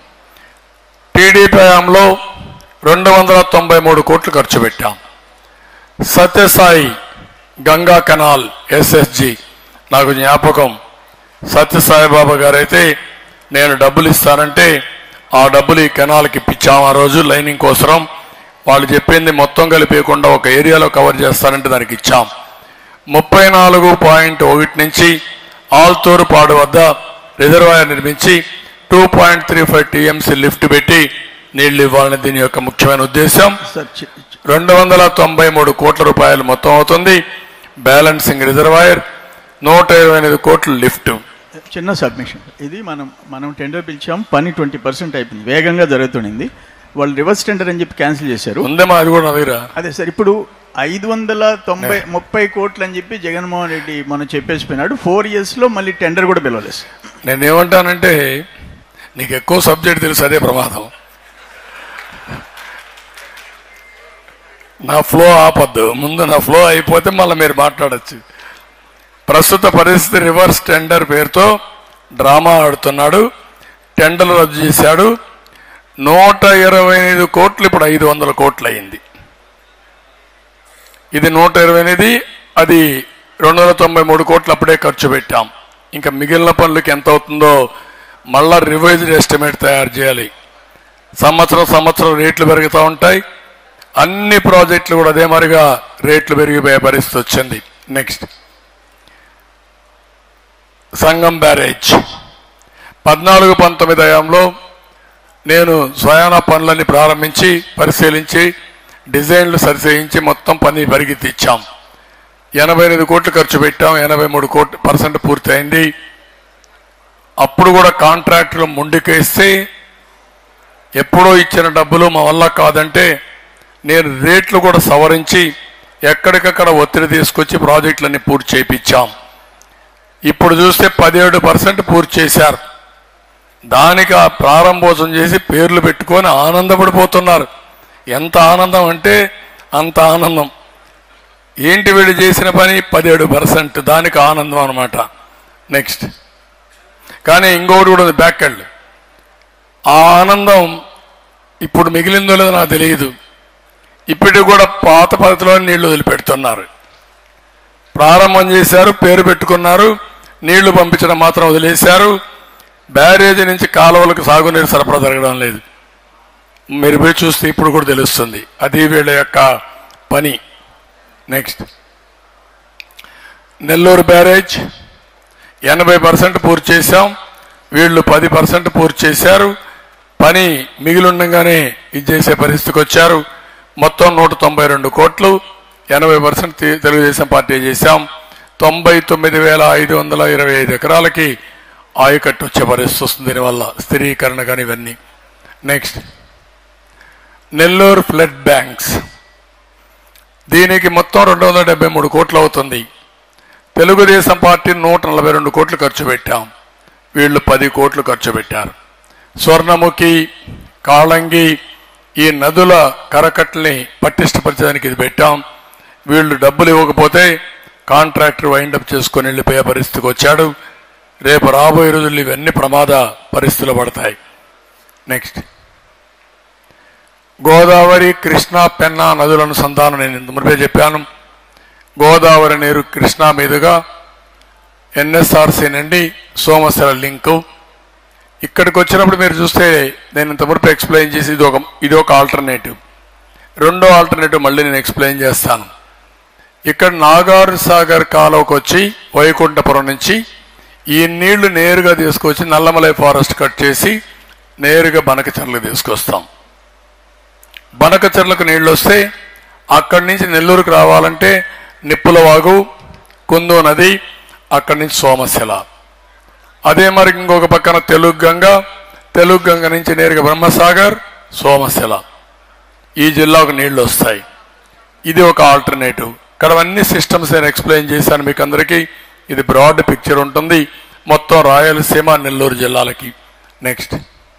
F: టీడీపీ హయాంలో రెండు వందల తొంభై మూడు కోట్లు ఖర్చు పెట్టాం సత్యసాయి గంగా కెనాల్ ఎస్ఎస్జి నాకు జ్ఞాపకం సత్యసాయి బాబా గారైతే నేను డబ్బులు ఇస్తానంటే ఆ డబ్బులు ఈ కెనాల్కి ఇప్పించాం ఆ రోజు లైనింగ్ కోసరం వాళ్ళు చెప్పింది మొత్తం కలిపేయకుండా ఒక ఏరియాలో కవర్ చేస్తానంటే దానికి ఇచ్చాం ముప్పై నాలుగు పాయింట్ ఒకటి నుంచి ఆల్తూరు పాడు వద్ద రిజర్వాయర్ నిర్మించి two point three five TMC lift పెట్టి నీళ్లు ఇవ్వాలని దీని యొక్క ముఖ్యమైన ఉద్దేశం
G: సార్ చి- చి-
F: రెండు వందల తొంభై మూడు కోట్ల రూపాయలు మొత్తం అవుతుంది బ్యాలెన్సింగ్ రిజర్వాయర్ నూట ఇరవై ఎనిమిది కోట్లు లిఫ్ట్
G: చిన్న సబ్మిషన్ ఇది మనం మనం టెండర్ పిలిచాం పని ట్వంటీ పర్సెంట్ అయిపోయింది వేగంగా జరుగుతుండింది వాళ్ళు రివర్స్ టెండర్ అని చెప్పి క్యాన్సిల్ చేశారు
F: ఉందేమా అది కూడా నా దగ్గర
G: అదే సార్ ఇప్పుడు ఐదు వందల తొంభై ముప్పై కోట్లు అని చెప్పి జగన్మోహన్ రెడ్డి మనం చెప్పేసిపోయినాడు ఫోర్ ఇయర్స్ లో మళ్ళీ టెండర్ కూడా పిలవలేదు సార్.
F: నేనేమంటానంటే నీకు ఎక్కువ సబ్జెక్ట్ తెలుసు అదే ప్రమాదం నా ఫ్లో ఆపద్దు ముందు నా ఫ్లో అయిపోతే మళ్ళీ మీరు మాట్లాడచ్చు ప్రస్తుత పరిస్థితి రివర్స్ టెండర్ పేరుతో డ్రామా ఆడుతున్నాడు టెండర్లు రద్దు చేశాడు నూట ఇరవై ఎనిమిది కోట్లు ఇప్పుడు ఐదు వందల కోట్లు అయింది ఇది నూట ఇరవై ఎనిమిది అది రెండు వందల తొంభై మూడు కోట్లు అప్పుడే ఖర్చు పెట్టాం ఇంకా మిగిలిన పనులకి ఎంత అవుతుందో మళ్ళా రివైజ్డ్ ఎస్టిమేట్ తయారు చేయాలి సంవత్సరం సంవత్సరం రేట్లు పెరుగుతూ ఉంటాయి అన్ని ప్రాజెక్టులు కూడా అదే మరిగా రేట్లు పెరిగిపోయే పరిస్థితి వచ్చింది నెక్స్ట్ సంగం బ్యారేజ్ పద్నాలుగు పంతొమ్మిది హయాంలో నేను స్వయాన పనులన్నీ ప్రారంభించి పరిశీలించి డిజైన్లు సరిచేయించి మొత్తం పని పరిగెత్తిచ్చాం ఎనభై ఎనిమిది కోట్లు ఖర్చు పెట్టాం ఎనభై మూడు కోట్లు పర్సెంట్ పూర్తయింది అప్పుడు కూడా కాంట్రాక్టులు ముందుకేస్తే ఎప్పుడో ఇచ్చిన డబ్బులు మా వల్ల కాదంటే నేను రేట్లు కూడా సవరించి ఎక్కడికక్కడ ఒత్తిడి తీసుకొచ్చి ప్రాజెక్టులన్నీ పూర్తి చేయించాం ఇప్పుడు చూస్తే పదిహేడు పర్సెంట్ పూర్తి చేశారు దానికి ఆ ప్రారంభోత్సవం చేసి పేర్లు పెట్టుకొని ఆనందపడిపోతున్నారు ఎంత ఆనందం అంటే అంత ఆనందం ఏంటి వీళ్ళు చేసిన పని పదిహేడు పర్సెంట్ దానికి ఆనందం అనమాట నెక్స్ట్ కానీ ఇంకొకటి కూడా ఉంది బ్యాక్ వెళ్ళి ఆ ఆనందం ఇప్పుడు మిగిలిందో లేదో నాకు తెలియదు ఇప్పటికి కూడా పాత పద్ధతిలో నీళ్లు వదిలిపెడుతున్నారు ప్రారంభం చేశారు పేరు పెట్టుకున్నారు నీళ్లు పంపించడం మాత్రం వదిలేశారు బ్యారేజీ నుంచి కాలువలకు సాగునీరు సరఫరా జరగడం లేదు మీరు పోయి చూస్తే ఇప్పుడు కూడా తెలుస్తుంది అది వీళ్ళ యొక్క పని నెక్స్ట్ నెల్లూరు బ్యారేజ్ ఎనభై పర్సెంట్ పూర్తి చేశాం వీళ్ళు పది పర్సెంట్ పూర్తి చేశారు పని మిగిలిండగానే ఇది చేసే పరిస్థితికి వచ్చారు మొత్తం నూట తొంభై రెండు కోట్లు ఎనభై పర్సెంట్ తెలుగుదేశం పార్టీ చేశాం తొంభై తొమ్మిది వేల ఐదు వందల ఇరవై ఐదు ఎకరాలకి ఆయకట్టు వచ్చే పరిస్థితి వస్తుంది దీనివల్ల స్థిరీకరణ కానీ ఇవన్నీ నెక్స్ట్ నెల్లూరు ఫ్లడ్ బ్యాంక్స్ దీనికి మొత్తం రెండు వందల డెబ్బై మూడు కోట్లు అవుతుంది తెలుగుదేశం పార్టీ నూట నలభై రెండు కోట్లు ఖర్చు పెట్టాం వీళ్ళు పది కోట్లు ఖర్చు పెట్టారు స్వర్ణముఖి కాళంగి ఈ నదుల కరకట్టల్ని పటిష్టపరచడానికి ఇది పెట్టాం వీళ్ళు డబ్బులు ఇవ్వకపోతే కాంట్రాక్టర్ వైండప్ చేసుకొని వెళ్ళిపోయే పరిస్థితికి వచ్చాడు రేపు రాబోయే రోజుల్లో ఇవన్నీ ప్రమాద పరిస్థితులు పడతాయి నెక్స్ట్ గోదావరి కృష్ణా పెన్నా నదుల అనుసంధానం నేను ఇంత మునిపే చెప్పాను గోదావరి నీరు కృష్ణా మీదుగా ఎన్ఎస్ఆర్సీ నుండి సోమశిల లింకు ఇక్కడికి వచ్చినప్పుడు మీరు చూస్తే నేను ఇంత మునుపు ఎక్స్ప్లెయిన్ చేసి ఇది ఒక ఇది ఒక ఆల్టర్నేటివ్ రెండో ఆల్టర్నేటివ్ మళ్ళీ నేను ఎక్స్ప్లెయిన్ చేస్తాను ఇక్కడ నాగార్ సాగర్ కాలువకు వచ్చి వైకుంఠపురం నుంచి ఈ నీళ్లు నేరుగా తీసుకొచ్చి నల్లమలై ఫారెస్ట్ కట్ చేసి నేరుగా బనకచర్లకు తీసుకొస్తాం బనకచర్లకు నీళ్లు వస్తే అక్కడి నుంచి నెల్లూరుకు రావాలంటే నిప్పుల వాగు కుందు నది అక్కడి నుంచి సోమశిల అదే మరి ఇంకొక పక్కన తెలుగు గంగ తెలుగు గంగ నుంచి నేరుగా బ్రహ్మసాగర్ సోమశిల ఈ జిల్లాకు నీళ్లు వస్తాయి ఇది ఒక ఆల్టర్నేటివ్ ఇక్కడ అన్ని సిస్టమ్స్ నేను ఎక్స్ప్లెయిన్ చేశాను మీకు అందరికీ ఇది బ్రాడ్ పిక్చర్ ఉంటుంది మొత్తం రాయలసీమ నెల్లూరు జిల్లాలకి నెక్స్ట్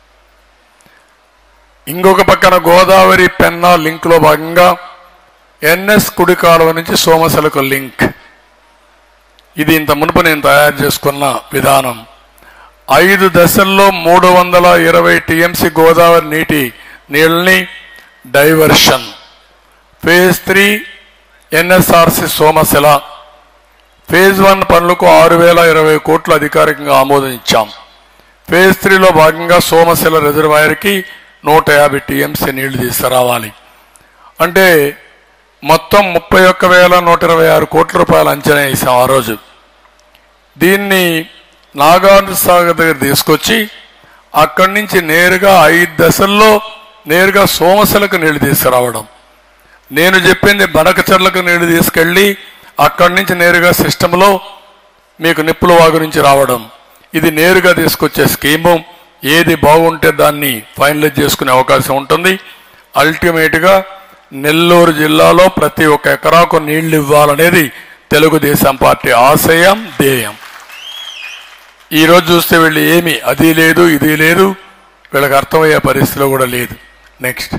F: ఇంకొక పక్కన గోదావరి పెన్నా లింక్ లో భాగంగా ఎన్ఎస్ కుడి కాలువ నుంచి సోమశలకు లింక్ ఇది ఇంత మునుపు నేను తయారు చేసుకున్న విధానం ఐదు దశల్లో మూడు వందల ఇరవై టిఎంసి గోదావరి నీటి నీళ్ళని diversion phase three NSRC Somasila phase one పనులకు ఆరు వేల ఇరవై కోట్లు అధికారికంగా ఆమోదం ఇచ్చాం ఫేజ్ త్రీలో భాగంగా సోమశిల రిజర్వాయర్కి నూట యాభై టీఎంసీ నీళ్లు తీసుకురావాలి అంటే మొత్తం ముప్పై ఒక్క వేల నూట ఇరవై ఆరు కోట్ల రూపాయలు అంచనా వేసాం ఆ రోజు దీన్ని నాగార్జున సాగర్ దగ్గర తీసుకొచ్చి అక్కడి నుంచి నేరుగా ఐదు దశల్లో నేరుగా సోమశిలకు నీళ్లు తీసుకురావడం నేను చెప్పింది బనకచర్లకు నీళ్లు తీసుకెళ్లి అక్కడి నుంచి నేరుగా సిస్టంలో మీకు నిప్పుల వాగు నుంచి రావడం ఇది నేరుగా తీసుకొచ్చే స్కీము ఏది బాగుంటే దాన్ని ఫైనలైజ్ చేసుకునే అవకాశం ఉంటుంది అల్టిమేట్ గా నెల్లూరు జిల్లాలో ప్రతి ఒక్క ఎకరాకు నీళ్లు ఇవ్వాలనేది తెలుగుదేశం పార్టీ ఆశయం ధ్యేయం ఈ రోజు చూస్తే వీళ్ళు ఏమి అది లేదు ఇది లేదు వీళ్ళకి అర్థమయ్యే పరిస్థితిలో కూడా లేదు నెక్స్ట్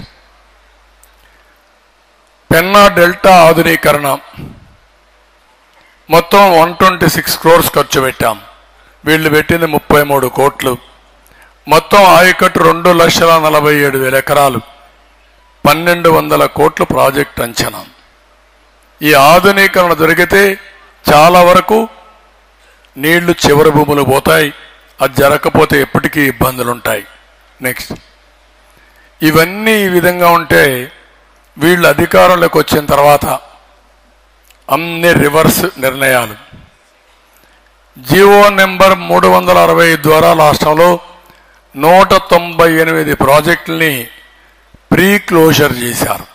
F: పెన్నా డెల్టా ఆధునీకరణ మొత్తం వన్ ట్వంటీ సిక్స్ క్రోర్స్ ఖర్చు పెట్టాం వీళ్ళు పెట్టింది ముప్పై మూడు కోట్లు మొత్తం ఆయకట్టు రెండు లక్షల నలభై ఏడు వేల ఎకరాలు పన్నెండు వందల కోట్ల ప్రాజెక్ట్ అంచనా ఈ ఆధునీకరణ జరిగితే చాలా వరకు నీళ్లు చివరి భూములు పోతాయి అది జరగకపోతే ఎప్పటికీ ఇబ్బందులు ఉంటాయి నెక్స్ట్ ఇవన్నీ ఈ విధంగా ఉంటే వీళ్ళు అధికారంలోకి వచ్చిన తర్వాత అన్ని రివర్స్ నిర్ణయాలు జియో నెంబర్ మూడు వందల అరవై ద్వారా రాష్ట్రంలో నూట తొంభై ఎనిమిది ప్రాజెక్టుల్ని ప్రీ క్లోజర్ చేశారు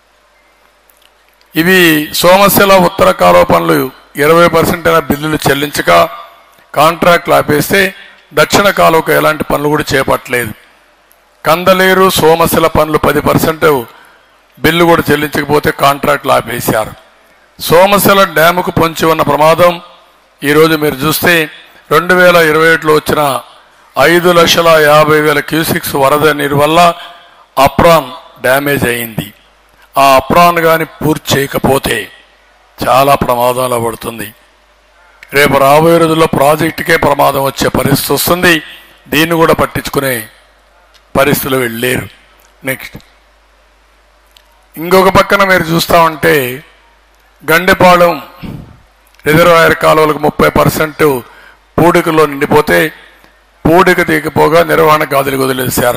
F: ఇవి సోమశిల ఉత్తర కాలువ పనులు ఇరవై పర్సెంట్ అయిన బిల్లులు చెల్లించక కాంట్రాక్ట్లు ఆపేస్తే దక్షిణ కాలువకు ఎలాంటి పనులు కూడా చేపట్టలేదు కందలేరు సోమశిల పనులు పది పర్సెంట్ బిల్లు కూడా చెల్లించకపోతే కాంట్రాక్ట్లు ఆపేశారు సోమశిల డ్యాముకు పొంచి ఉన్న ప్రమాదం ఈరోజు మీరు చూస్తే రెండు వేల ఇరవై ఒకటిలో వచ్చిన ఐదు లక్షల యాభై వేల క్యూసిక్స్ వరద నీరు వల్ల అప్రాన్ డ్యామేజ్ అయింది ఆ అప్రాన్ కానీ పూర్తి చేయకపోతే చాలా ప్రమాదంలో పడుతుంది రేపు రాబోయే రోజుల్లో ప్రాజెక్టుకే ప్రమాదం వచ్చే పరిస్థితి వస్తుంది దీన్ని కూడా పట్టించుకునే పరిస్థితులు వెళ్ళలేరు నెక్స్ట్ ఇంకొక పక్కన మీరు చూస్తా ఉంటే గండెపాళెం రిజర్వాయర్ కాలువలకు ముప్పై పర్సెంట్ పూడికలో నిండిపోతే పూడిక తీగిపోగా నిర్వహణ గాదులు వదిలేశారు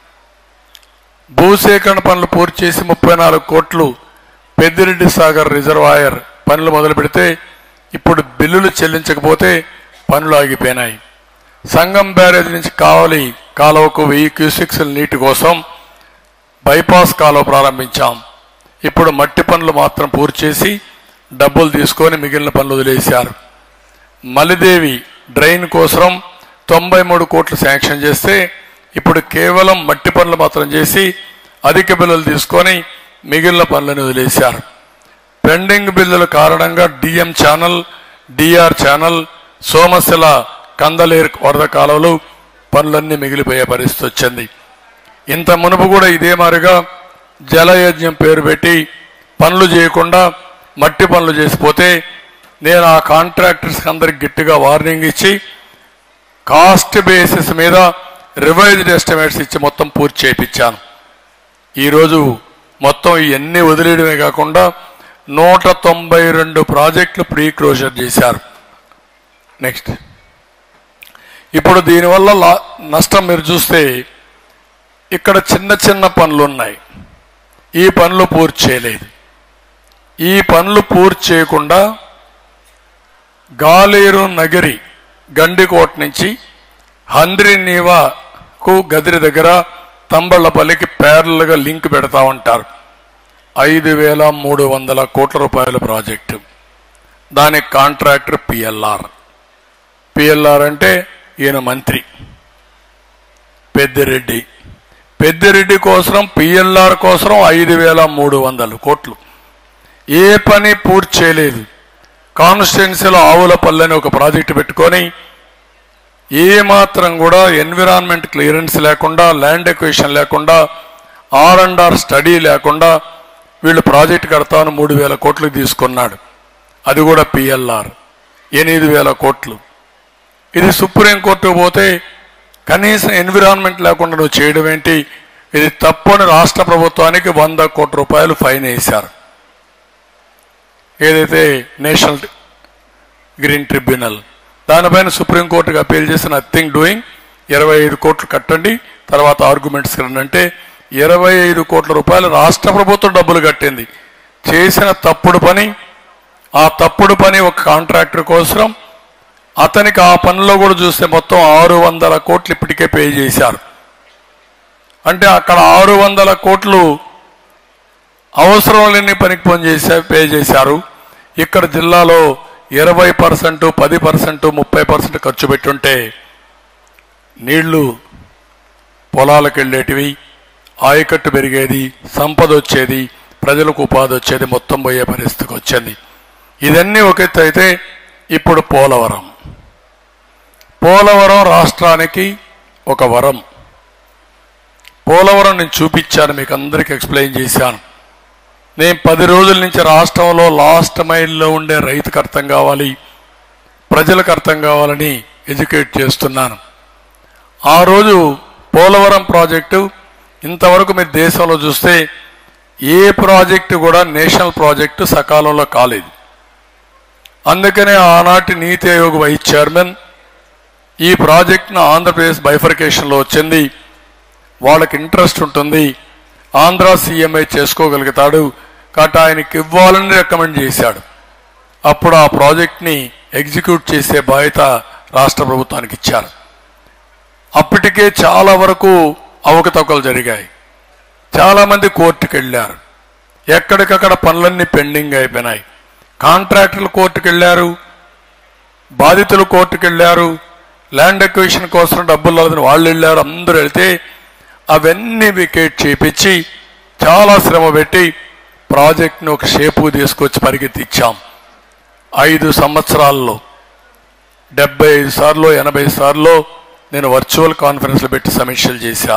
F: భూసేకరణ పనులు పూర్తి చేసి ముప్పై నాలుగు కోట్లు పెద్దిరెడ్డి సాగర్ రిజర్వాయర్ పనులు మొదలు పెడితే ఇప్పుడు బిల్లులు చెల్లించకపోతే పనులు ఆగిపోయినాయి సంగం బ్యారేజ్ నుంచి కావలి కాలువకు వెయ్యి క్యూసిక్స్ నీటి కోసం బైపాస్ కాలువ ప్రారంభించాం ఇప్పుడు మట్టి పనులు మాత్రం పూర్తి చేసి డబ్బులు తీసుకొని మిగిలిన పనులు వదిలేశారు మలిదేవి డ్రైన్ కోసం తొంభై మూడు కోట్లు శాంక్షన్ చేస్తే ఇప్పుడు కేవలం మట్టి పనులు మాత్రం చేసి అధిక బిల్లులు తీసుకొని మిగిలిన పనులను వదిలేశారు పెండింగ్ బిల్లుల కారణంగా DM channel DR channel Somasila Kandaleru వరద కాలువలు పనులన్నీ మిగిలిపోయే పరిస్థితి వచ్చింది ఇంత మునుపు కూడా ఇదే మాదిరిగా జలయజ్ఞం పేరు పెట్టి పనులు చేయకుండా మట్టి పనులు చేసిపోతే నేను ఆ కాంట్రాక్టర్స్ అందరికి గట్టిగా వార్నింగ్ ఇచ్చి కాస్ట్ బేసిస్ మీద రివైజ్డ్ ఎస్టిమేట్స్ ఇచ్చి మొత్తం పూర్తి చేయించాను ఈరోజు మొత్తం ఇవన్నీ వదిలేయడమే కాకుండా నూట తొంభై రెండు ప్రాజెక్టులు ప్రీ క్లోజర్ చేశారు నెక్స్ట్ ఇప్పుడు దీనివల్ల లా- నష్టం మీరు చూస్తే ఇక్కడ చిన్న చిన్న పనులు ఉన్నాయి ఈ పనులు పూర్తి చేయలేదు ఈ పనులు పూర్తి చేయకుండా గాలేరు నగరి గండికోట నుంచి హంద్రి నీవాకు గదిరి దగ్గర తంబళ్లపల్లికి పేర్లుగా లింక్ పెడతా ఉంటారు ఐదు వేల మూడు వందల కోట్ల రూపాయల ప్రాజెక్టు దానికి కాంట్రాక్టర్ పిఎల్ఆర్ పిఎల్ఆర్ అంటే ఈయన మంత్రి పెద్దిరెడ్డి పెద్దిరెడ్డి కోసం పిఎల్ఆర్ కోసం ఐదు వేల మూడు వందలు కోట్లు ఏ పని పూర్తి చేయలేదు కాన్స్టిట్యున్సీలో ఆవులపల్లి అని ఒక ప్రాజెక్టు పెట్టుకొని ఏ మాత్రం కూడా ఎన్విరాన్మెంట్ క్లియరెన్స్ లేకుండా ల్యాండ్ ఎక్వేషన్ లేకుండా ఆర్ అండ్ ఆర్ స్టడీ లేకుండా వీళ్ళు ప్రాజెక్ట్ కడతాను మూడు వేల కోట్లు తీసుకున్నాడు అది కూడా పిఎల్ఆర్ ఎనిమిది వేల కోట్లు ఇది సుప్రీంకోర్టుకు పోతే కనీసం ఎన్విరాన్మెంట్ లేకుండా నువ్వు చేయడం ఏంటి ఇది తప్పని రాష్ట్ర ప్రభుత్వానికి వంద కోట్ల రూపాయలు ఫైన్ వేశారు ఏదైతే నేషనల్ గ్రీన్ ట్రిబ్యునల్ దానిపైన సుప్రీంకోర్టుకి అప్పీల్ చేసి నథింగ్ డూయింగ్ ఇరవై ఐదు కోట్లు కట్టండి తర్వాత ఆర్గ్యుమెంట్స్ రండి అంటే ఇరవై ఐదు కోట్ల రూపాయలు రాష్ట్ర ప్రభుత్వం డబ్బులు కట్టింది చేసిన తప్పుడు పని ఆ తప్పుడు పని ఒక కాంట్రాక్టర్ కోసం అతనికి ఆ పనిలో కూడా చూస్తే మొత్తం ఆరు వందల కోట్లు ఇప్పటికే పే చేశారు అంటే అక్కడ ఆరు వందల కోట్లు అవసరం లేని పనికి పని చేసే పే చేశారు ఇక్కడ జిల్లాలో ఇరవై పర్సెంట్ పది పర్సెంట్ ముప్పై పర్సెంట్ ఖర్చు పెట్టుంటే నీళ్లు పొలాలకు వెళ్ళేటివి ఆయకట్టు పెరిగేది సంపద వచ్చేది ప్రజలకు ఉపాధి వచ్చేది మొత్తం పోయే పరిస్థితికి వచ్చింది ఇదన్నీ ఒక ఎత్తు అయితే ఇప్పుడు పోలవరం పోలవరం రాష్ట్రానికి ఒక వరం పోలవరం నేను చూపించాను మీకు అందరికి ఎక్స్ప్లెయిన్ చేశాను నేను పది రోజుల నుంచి రాష్ట్రంలో లాస్ట్ మైల్లో ఉండే రైతుకు అర్థం కావాలి ప్రజలకు అర్థం కావాలని ఎడ్యుకేట్ చేస్తున్నాను ఆ రోజు పోలవరం ప్రాజెక్టు ఇంతవరకు మీరు దేశంలో చూస్తే ఏ ప్రాజెక్టు కూడా నేషనల్ ప్రాజెక్టు సకాలంలో కాలేదు అందుకనే ఆనాటి నీతి ఆయోగ్ వైస్ చైర్మన్ ఈ ప్రాజెక్ట్ను ఆంధ్రప్రదేశ్ బైఫర్కేషన్లో వచ్చింది వాళ్ళకి ఇంట్రెస్ట్ ఉంటుంది ఆంధ్ర సీఎంఐ చేసుకోగలుగుతాడు కాబట్టి ఆయనకి ఇవ్వాలని రికమెండ్ చేశాడు అప్పుడు ఆ ప్రాజెక్ట్ని ఎగ్జిక్యూట్ చేసే బాధ్యత రాష్ట్ర ప్రభుత్వానికి ఇచ్చారు అప్పటికే చాలా వరకు అవకతవకలు జరిగాయి చాలామంది కోర్టుకు వెళ్ళారు ఎక్కడికక్కడ పనులన్నీ పెండింగ్ అయిపోయినాయి కాంట్రాక్టర్లు కోర్టుకు వెళ్ళారు బాధితులు కోర్టుకు వెళ్ళారు ల్యాండ్ ఎక్విషన్ కోసం డబ్బులు లేదని వాళ్ళు వెళ్ళారు అందరూ వెళ్తే అవన్నీ వికెట్ చేపించి చాలా శ్రమ పెట్టి ప్రాజెక్ట్ని ఒక షేపు తీసుకొచ్చి పరిగెత్తిచ్చాం ఐదు సంవత్సరాల్లో డెబ్బై ఐదు సార్లు ఎనభై సార్లు నేను వర్చువల్ కాన్ఫరెన్స్లు పెట్టి సమీక్షలు చేశా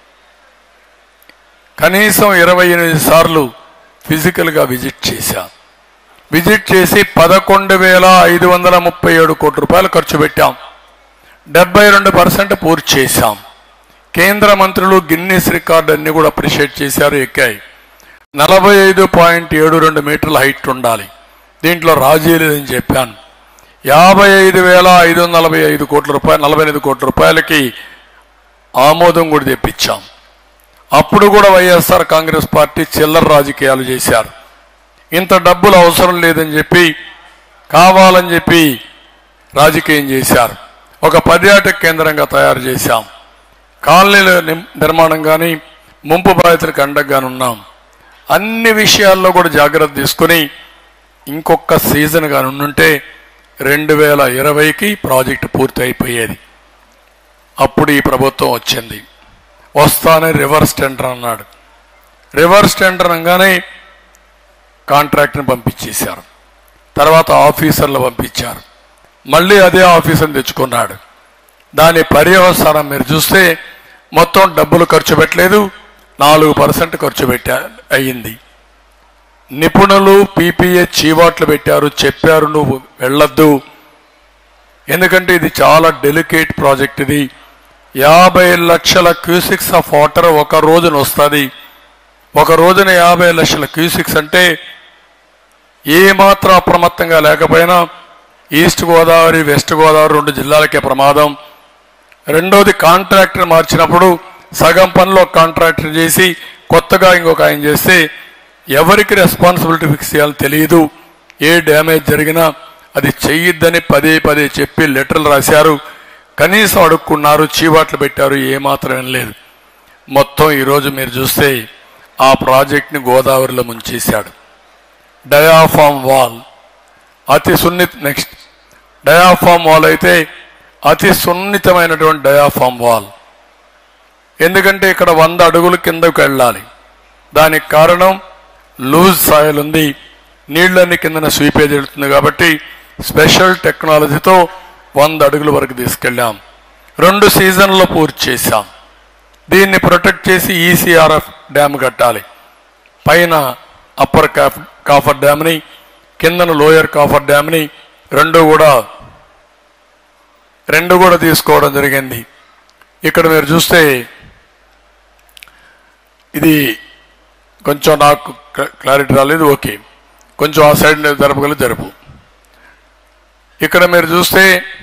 F: కనీసం ఇరవై ఎనిమిది సార్లు ఫిజికల్గా విజిట్ చేశా విజిట్ చేసి పదకొండు వేల ఐదు వందల ముప్పై ఏడు కోట్ల రూపాయలు ఖర్చు పెట్టాం డెబ్బై రెండు పర్సెంట్ పూర్తి చేశాం కేంద్ర మంత్రులు గిన్నీస్ రికార్డు అన్ని కూడా అప్రిషియేట్ చేశారు ఎక్కాయి నలభై ఐదు పాయింట్ ఏడు రెండు మీటర్ల హైట్ ఉండాలి దీంట్లో రాజీ లేదని చెప్పాను యాభై ఐదు వేల ఐదు వందల నలభై ఐదు కోట్ల రూపాయలు నలభై ఐదు కోట్ల రూపాయలకి ఆమోదం కూడా తెప్పించాం అప్పుడు కూడా వైఎస్ఆర్ కాంగ్రెస్ పార్టీ చిల్లర రాజకీయాలు చేశారు ఇంత డబ్బులు అవసరం లేదని చెప్పి కావాలని చెప్పి రాజకీయం చేశారు ఒక పర్యాటక కేంద్రంగా తయారు చేశాం కాలనీల నిమ్- నిర్మాణం కానీ ముంపు బాధితులకు అండగా ఉన్నాం అన్ని విషయాల్లో కూడా జాగ్రత్త తీసుకుని ఇంకొక సీజన్ కానీ ఉండుంటే రెండు వేల ఇరవైకి ప్రాజెక్టు పూర్తి అయిపోయేది అప్పుడు ఈ ప్రభుత్వం వచ్చింది వస్తానే రివర్స్ టెండర్ అన్నాడు రివర్స్ టెండర్ అనగానే కాంట్రాక్ట్ని పంపించేశారు తర్వాత ఆఫీసర్లు పంపించారు మళ్ళీ అదే ఆఫీసర్ని తెచ్చుకున్నాడు దాని పర్యవసానం మీరు చూస్తే మొత్తం డబ్బులు ఖర్చు పెట్టలేదు నాలుగు పర్సెంట్ ఖర్చు పెట్టా అయ్యింది నిపుణులు పీపీఏ చీవాట్లు పెట్టారు చెప్పారు నువ్వు వెళ్ళొద్దు ఎందుకంటే ఇది చాలా డెలికేట్ ప్రాజెక్ట్ ఇది యాభై లక్షల క్యూసిక్స్ ఆఫ్ వాటర్ ఒక రోజున వస్తుంది ఒక రోజున యాభై లక్షల క్యూసిక్స్ అంటే ఏ మాత్రం అప్రమత్తంగా లేకపోయినా ఈస్ట్ గోదావరి వెస్ట్ గోదావరి రెండు జిల్లాలకే ప్రమాదం రెండోది కాంట్రాక్టర్ మార్చినప్పుడు సగం పనిలో కాంట్రాక్టర్ చేసి కొత్తగా ఇంకొక ఆయన చేస్తే ఎవరికి రెస్పాన్సిబిలిటీ ఫిక్స్ చేయాలో తెలియదు ఏ డ్యామేజ్ జరిగినా అది చెయ్యొద్దని పదే పదే చెప్పి లెటర్లు రాశారు కనీసం అడుక్కున్నారు చీవాట్లు పెట్టారు ఏమాత్రం వినలేదు మొత్తం ఈరోజు మీరు చూస్తే ఆ ప్రాజెక్ట్ని గోదావరిలో ముంచేశాడు డయాఫామ్ వాల్ అతి సున్నిత నెక్స్ట్ డయాఫామ్ వాల్ అయితే అతి సున్నితమైనటువంటి డయాఫామ్ వాల్ ఎందుకంటే ఇక్కడ వంద అడుగుల కిందకు వెళ్ళాలి దానికి కారణం లూజ్ సాయిల్ ఉంది నీళ్ళన్ని కిందన స్వీపేజ్ వెళ్తుంది కాబట్టి స్పెషల్ టెక్నాలజీతో వంద అడుగుల వరకు తీసుకెళ్ళాం రెండు సీజన్లో పూర్తి చేశాం దీన్ని ప్రొటెక్ట్ చేసి ఈసీఆర్ఎఫ్ డ్యామ్ కట్టాలి పైన అప్పర్ కాఫ్ కాఫర్ డ్యామ్ని కిందన లోయర్ కాఫర్ డ్యామ్ని రెండు కూడా రెండు కూడా తీసుకోవడం జరిగింది ఇక్కడ మీరు చూస్తే ఇది కొంచెం నాకు క్లా- క్లారిటీ రాలేదు ఓకే కొంచెం ఆ సైడ్ జరపగలరు జరుపు ఇక్కడ మీరు చూస్తే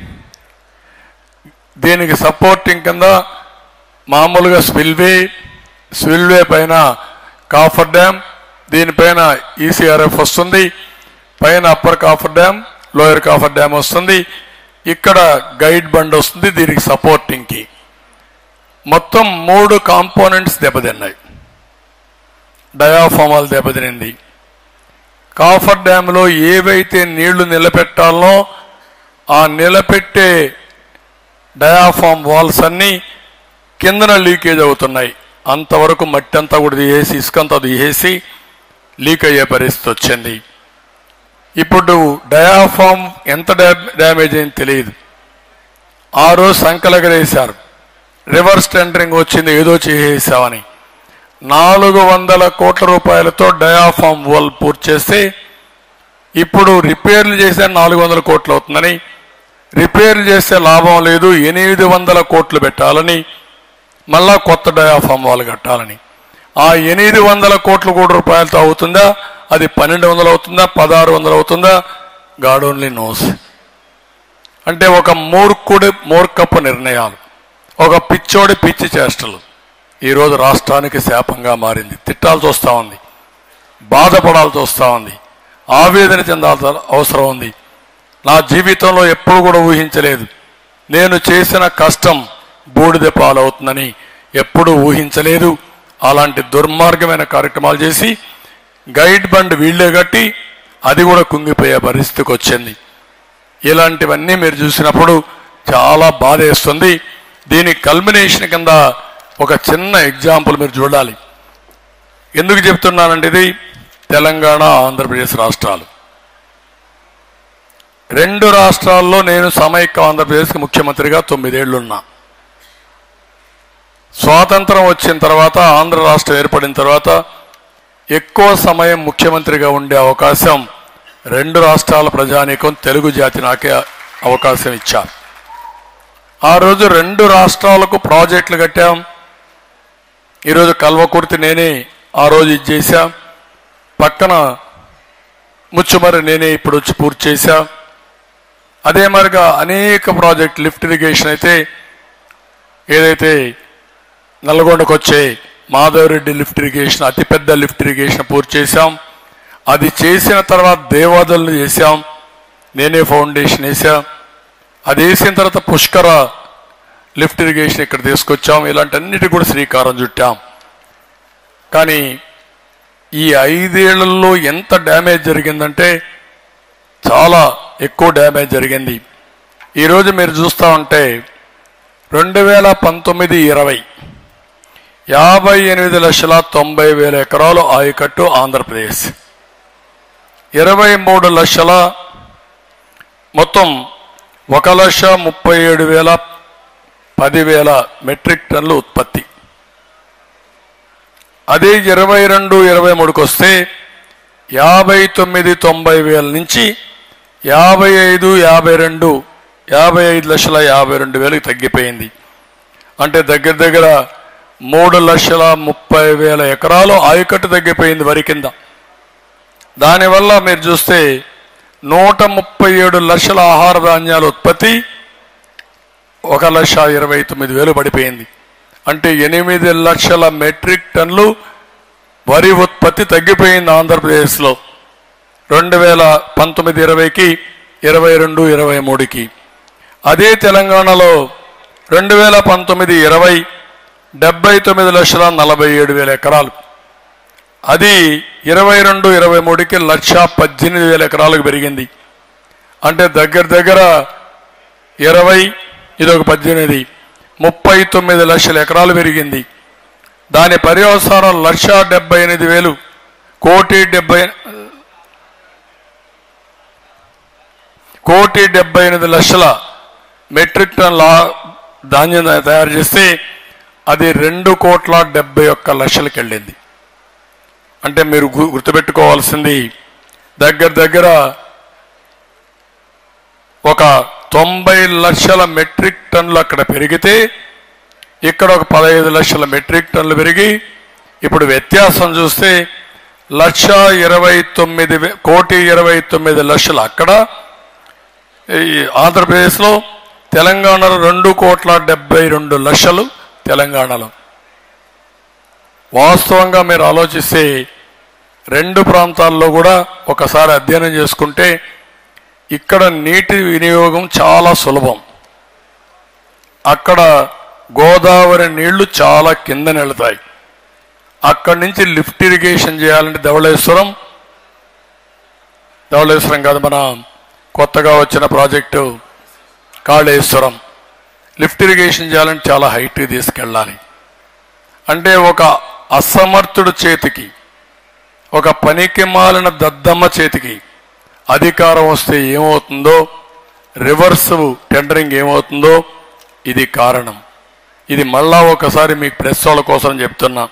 F: దీనికి సపోర్టింగ్ కింద మామూలుగా స్పిల్వే స్పిల్వే పైన కాఫర్ డ్యామ్ దీనిపైన ఈసీఆర్ఎఫ్ వస్తుంది పైన upper coffer dam lower coffer dam వస్తుంది ఇక్కడ గైడ్ బండ్ వస్తుంది దీనికి సపోర్టింగ్కి మొత్తం మూడు కాంపోనెంట్స్ దెబ్బతిన్నాయి డయాఫామాల్ దెబ్బతినింది కాఫర్ డ్యామ్లో ఏవైతే నీళ్లు నిలబెట్టాలనో ఆ నిలబెట్టే డయాఫామ్ వాల్స్ అన్ని కిందన లీకేజ్ అవుతున్నాయి అంతవరకు మట్టి అంతా కూడా తీసేసి ఇసుకంతా తీసేసి లీక్ అయ్యే పరిస్థితి వచ్చింది ఇప్పుడు డయాఫామ్ ఎంత డ్యా- డ్యామేజ్ అయింది తెలియదు ఆ రోజు సంకలగరేశారు రివర్స్ టెండరింగ్ వచ్చింది ఏదో చేసేసామని నాలుగు వందల కోట్ల రూపాయలతో డయాఫామ్ వాల్ పూర్తి చేస్తే ఇప్పుడు రిపేర్లు చేసే నాలుగు వందల కోట్లు అవుతుందని రిపేర్ చేస్తే లాభం లేదు ఎనిమిది వందల కోట్లు పెట్టాలని మళ్ళా కొత్త డయాఫామ్ వాళ్ళు కట్టాలని ఆ ఎనిమిది వందల కోట్ల కోటి రూపాయలతో అవుతుందా అది పన్నెండు వందలు అవుతుందా పదహారు వందలు అవుతుందా గాడ్ ఓన్లీ నోస్ అంటే ఒక మూర్ఖుడి మూర్ఖపు నిర్ణయాలు ఒక పిచ్చోడి పిచ్చి చేష్టలు ఈరోజు రాష్ట్రానికి శాపంగా మారింది తిట్టాల్సి వస్తూ ఉంది బాధపడాల్సి వస్తూ ఉంది ఆవేదన చెందాల్సిన అవసరం ఉంది నా జీవితంలో ఎప్పుడు కూడా ఊహించలేదు నేను చేసిన కష్టం బూడిద పాలవుతుందని ఎప్పుడూ ఊహించలేదు అలాంటి దుర్మార్గమైన కార్యక్రమాలు చేసి గైడ్ బండ్ వీళ్ళే కట్టి అది కూడా కుంగిపోయే పరిస్థితికి వచ్చింది ఇలాంటివన్నీ మీరు చూసినప్పుడు చాలా బాధ వేస్తుంది దీని కల్మినేషన్ కింద ఒక చిన్న ఎగ్జాంపుల్ మీరు చూడాలి ఎందుకు చెప్తున్నానంటే ఇది తెలంగాణ ఆంధ్రప్రదేశ్ రాష్ట్రాలు రెండు రాష్ట్రాల్లో నేను సమైక్య ఆంధ్రప్రదేశ్కి ముఖ్యమంత్రిగా తొమ్మిదేళ్లున్నా స్వాతంత్రం వచ్చిన తర్వాత ఆంధ్ర రాష్ట్రం ఏర్పడిన తర్వాత ఎక్కువ సమయం ముఖ్యమంత్రిగా ఉండే అవకాశం రెండు రాష్ట్రాల ప్రజానీకం తెలుగు జాతి నాకే అవకాశం ఇచ్చారు ఆ రోజు రెండు రాష్ట్రాలకు ప్రాజెక్టులు కట్టాం ఈరోజు కల్వకుర్తి నేనే ఆ రోజు ఇది చేశా పక్కన ముచ్చుమరి నేనే ఇప్పుడు వచ్చి పూర్తి చేశా అదే మరిగా అనేక ప్రాజెక్ట్ లిఫ్ట్ ఇరిగేషన్ అయితే ఏదైతే నల్గొండకు వచ్చే మాధవరెడ్డి లిఫ్ట్ ఇరిగేషన్ అతిపెద్ద లిఫ్ట్ ఇరిగేషన్ పూర్తి చేశాం అది చేసిన తర్వాత దేవాదలను చేశాం నేనే ఫౌండేషన్ వేసా అది వేసిన తర్వాత పుష్కర లిఫ్ట్ ఇరిగేషన్ ఇక్కడ తీసుకొచ్చాం ఇలాంటి అన్నిటి కూడా శ్రీకారం చుట్టాం కానీ ఈ ఐదేళ్లలో ఎంత డ్యామేజ్ జరిగిందంటే చాలా ఎక్కువ డ్యామేజ్ జరిగింది ఈరోజు మీరు చూస్తూ ఉంటే రెండు వేల పంతొమ్మిది ఇరవై యాభై ఎనిమిది లక్షల తొంభై వేల ఎకరాలు ఆయకట్టు ఆంధ్రప్రదేశ్ ఇరవై మూడు లక్షల మొత్తం ఒక లక్ష ముప్పై ఏడు వేల పదివేల మెట్రిక్ టన్నులు ఉత్పత్తి అదే ఇరవై రెండు ఇరవై మూడుకి వస్తే యాభై తొమ్మిది తొంభై వేల నుంచి యాభై ఐదు యాభై రెండు యాభై ఐదు లక్షల యాభై రెండు వేలకు తగ్గిపోయింది అంటే దగ్గర దగ్గర మూడు లక్షల ముప్పై వేల ఎకరాలు ఆయకట్టు తగ్గిపోయింది వరి కింద దానివల్ల మీరు చూస్తే నూట ముప్పై ఏడు లక్షల ఆహార ధాన్యాల ఉత్పత్తి ఒక లక్ష ఇరవై తొమ్మిది వేలు పడిపోయింది అంటే ఎనిమిది లక్షల మెట్రిక్ టన్లు వరి ఉత్పత్తి తగ్గిపోయింది ఆంధ్రప్రదేశ్లో రెండు వేల పంతొమ్మిది ఇరవైకి ఇరవై రెండు ఇరవై మూడుకి అదే తెలంగాణలో రెండు వేల పంతొమ్మిది ఇరవై డెబ్బై తొమ్మిది లక్షల నలభై ఏడు వేల ఎకరాలు అది ఇరవై రెండు ఇరవై మూడుకి లక్ష పద్దెనిమిది వేల ఎకరాలకు పెరిగింది అంటే దగ్గర దగ్గర ఇరవై ఇదొక పద్దెనిమిది ముప్పై తొమ్మిది లక్షల ఎకరాలు పెరిగింది దాని పర్యవసానం లక్ష డెబ్బై ఎనిమిది వేలు కోటి డెబ్బై కోటి డెబ్బై ఎనిమిది లక్షల మెట్రిక్ టన్ల ధాన్యం తయారు చేస్తే అది రెండు కోట్ల డెబ్బై ఒక్క లక్షలకు వెళ్ళింది అంటే మీరు గు- గుర్తుపెట్టుకోవాల్సింది దగ్గర దగ్గర ఒక తొంభై లక్షల మెట్రిక్ టన్నులు అక్కడ పెరిగితే ఇక్కడ ఒక పదహైదు లక్షల మెట్రిక్ టన్నులు పెరిగి ఇప్పుడు వ్యత్యాసం చూస్తే లక్ష ఇరవై తొమ్మిది వే- కోటి ఇరవై తొమ్మిది లక్షలు అక్కడ ఈ ఆంధ్రప్రదేశ్లో తెలంగాణలో రెండు కోట్ల డెబ్బై రెండు లక్షలు తెలంగాణలో వాస్తవంగా మీరు ఆలోచిస్తే రెండు ప్రాంతాల్లో కూడా ఒకసారి అధ్యయనం చేసుకుంటే ఇక్కడ నీటి వినియోగం చాలా సులభం అక్కడ గోదావరి నీళ్లు చాలా కింద వెళతాయి అక్కడి నుంచి లిఫ్ట్ ఇరిగేషన్ చేయాలంటే ధవళేశ్వరం ధవళేశ్వరం కాదు మన కొత్తగా వచ్చిన ప్రాజెక్టు కాళేశ్వరం లిఫ్ట్ ఇరిగేషన్ చేయాలంటే చాలా హైట్కి తీసుకెళ్ళాలి అంటే ఒక అసమర్థుడు చేతికి ఒక పనికి మాలిన దద్దమ్మ చేతికి అధికారం వస్తే ఏమవుతుందో రివర్స్ టెండరింగ్ ఏమవుతుందో ఇది కారణం ఇది మళ్ళా ఒకసారి మీకు ప్రెస్ వాళ్ళ కోసం చెప్తున్నా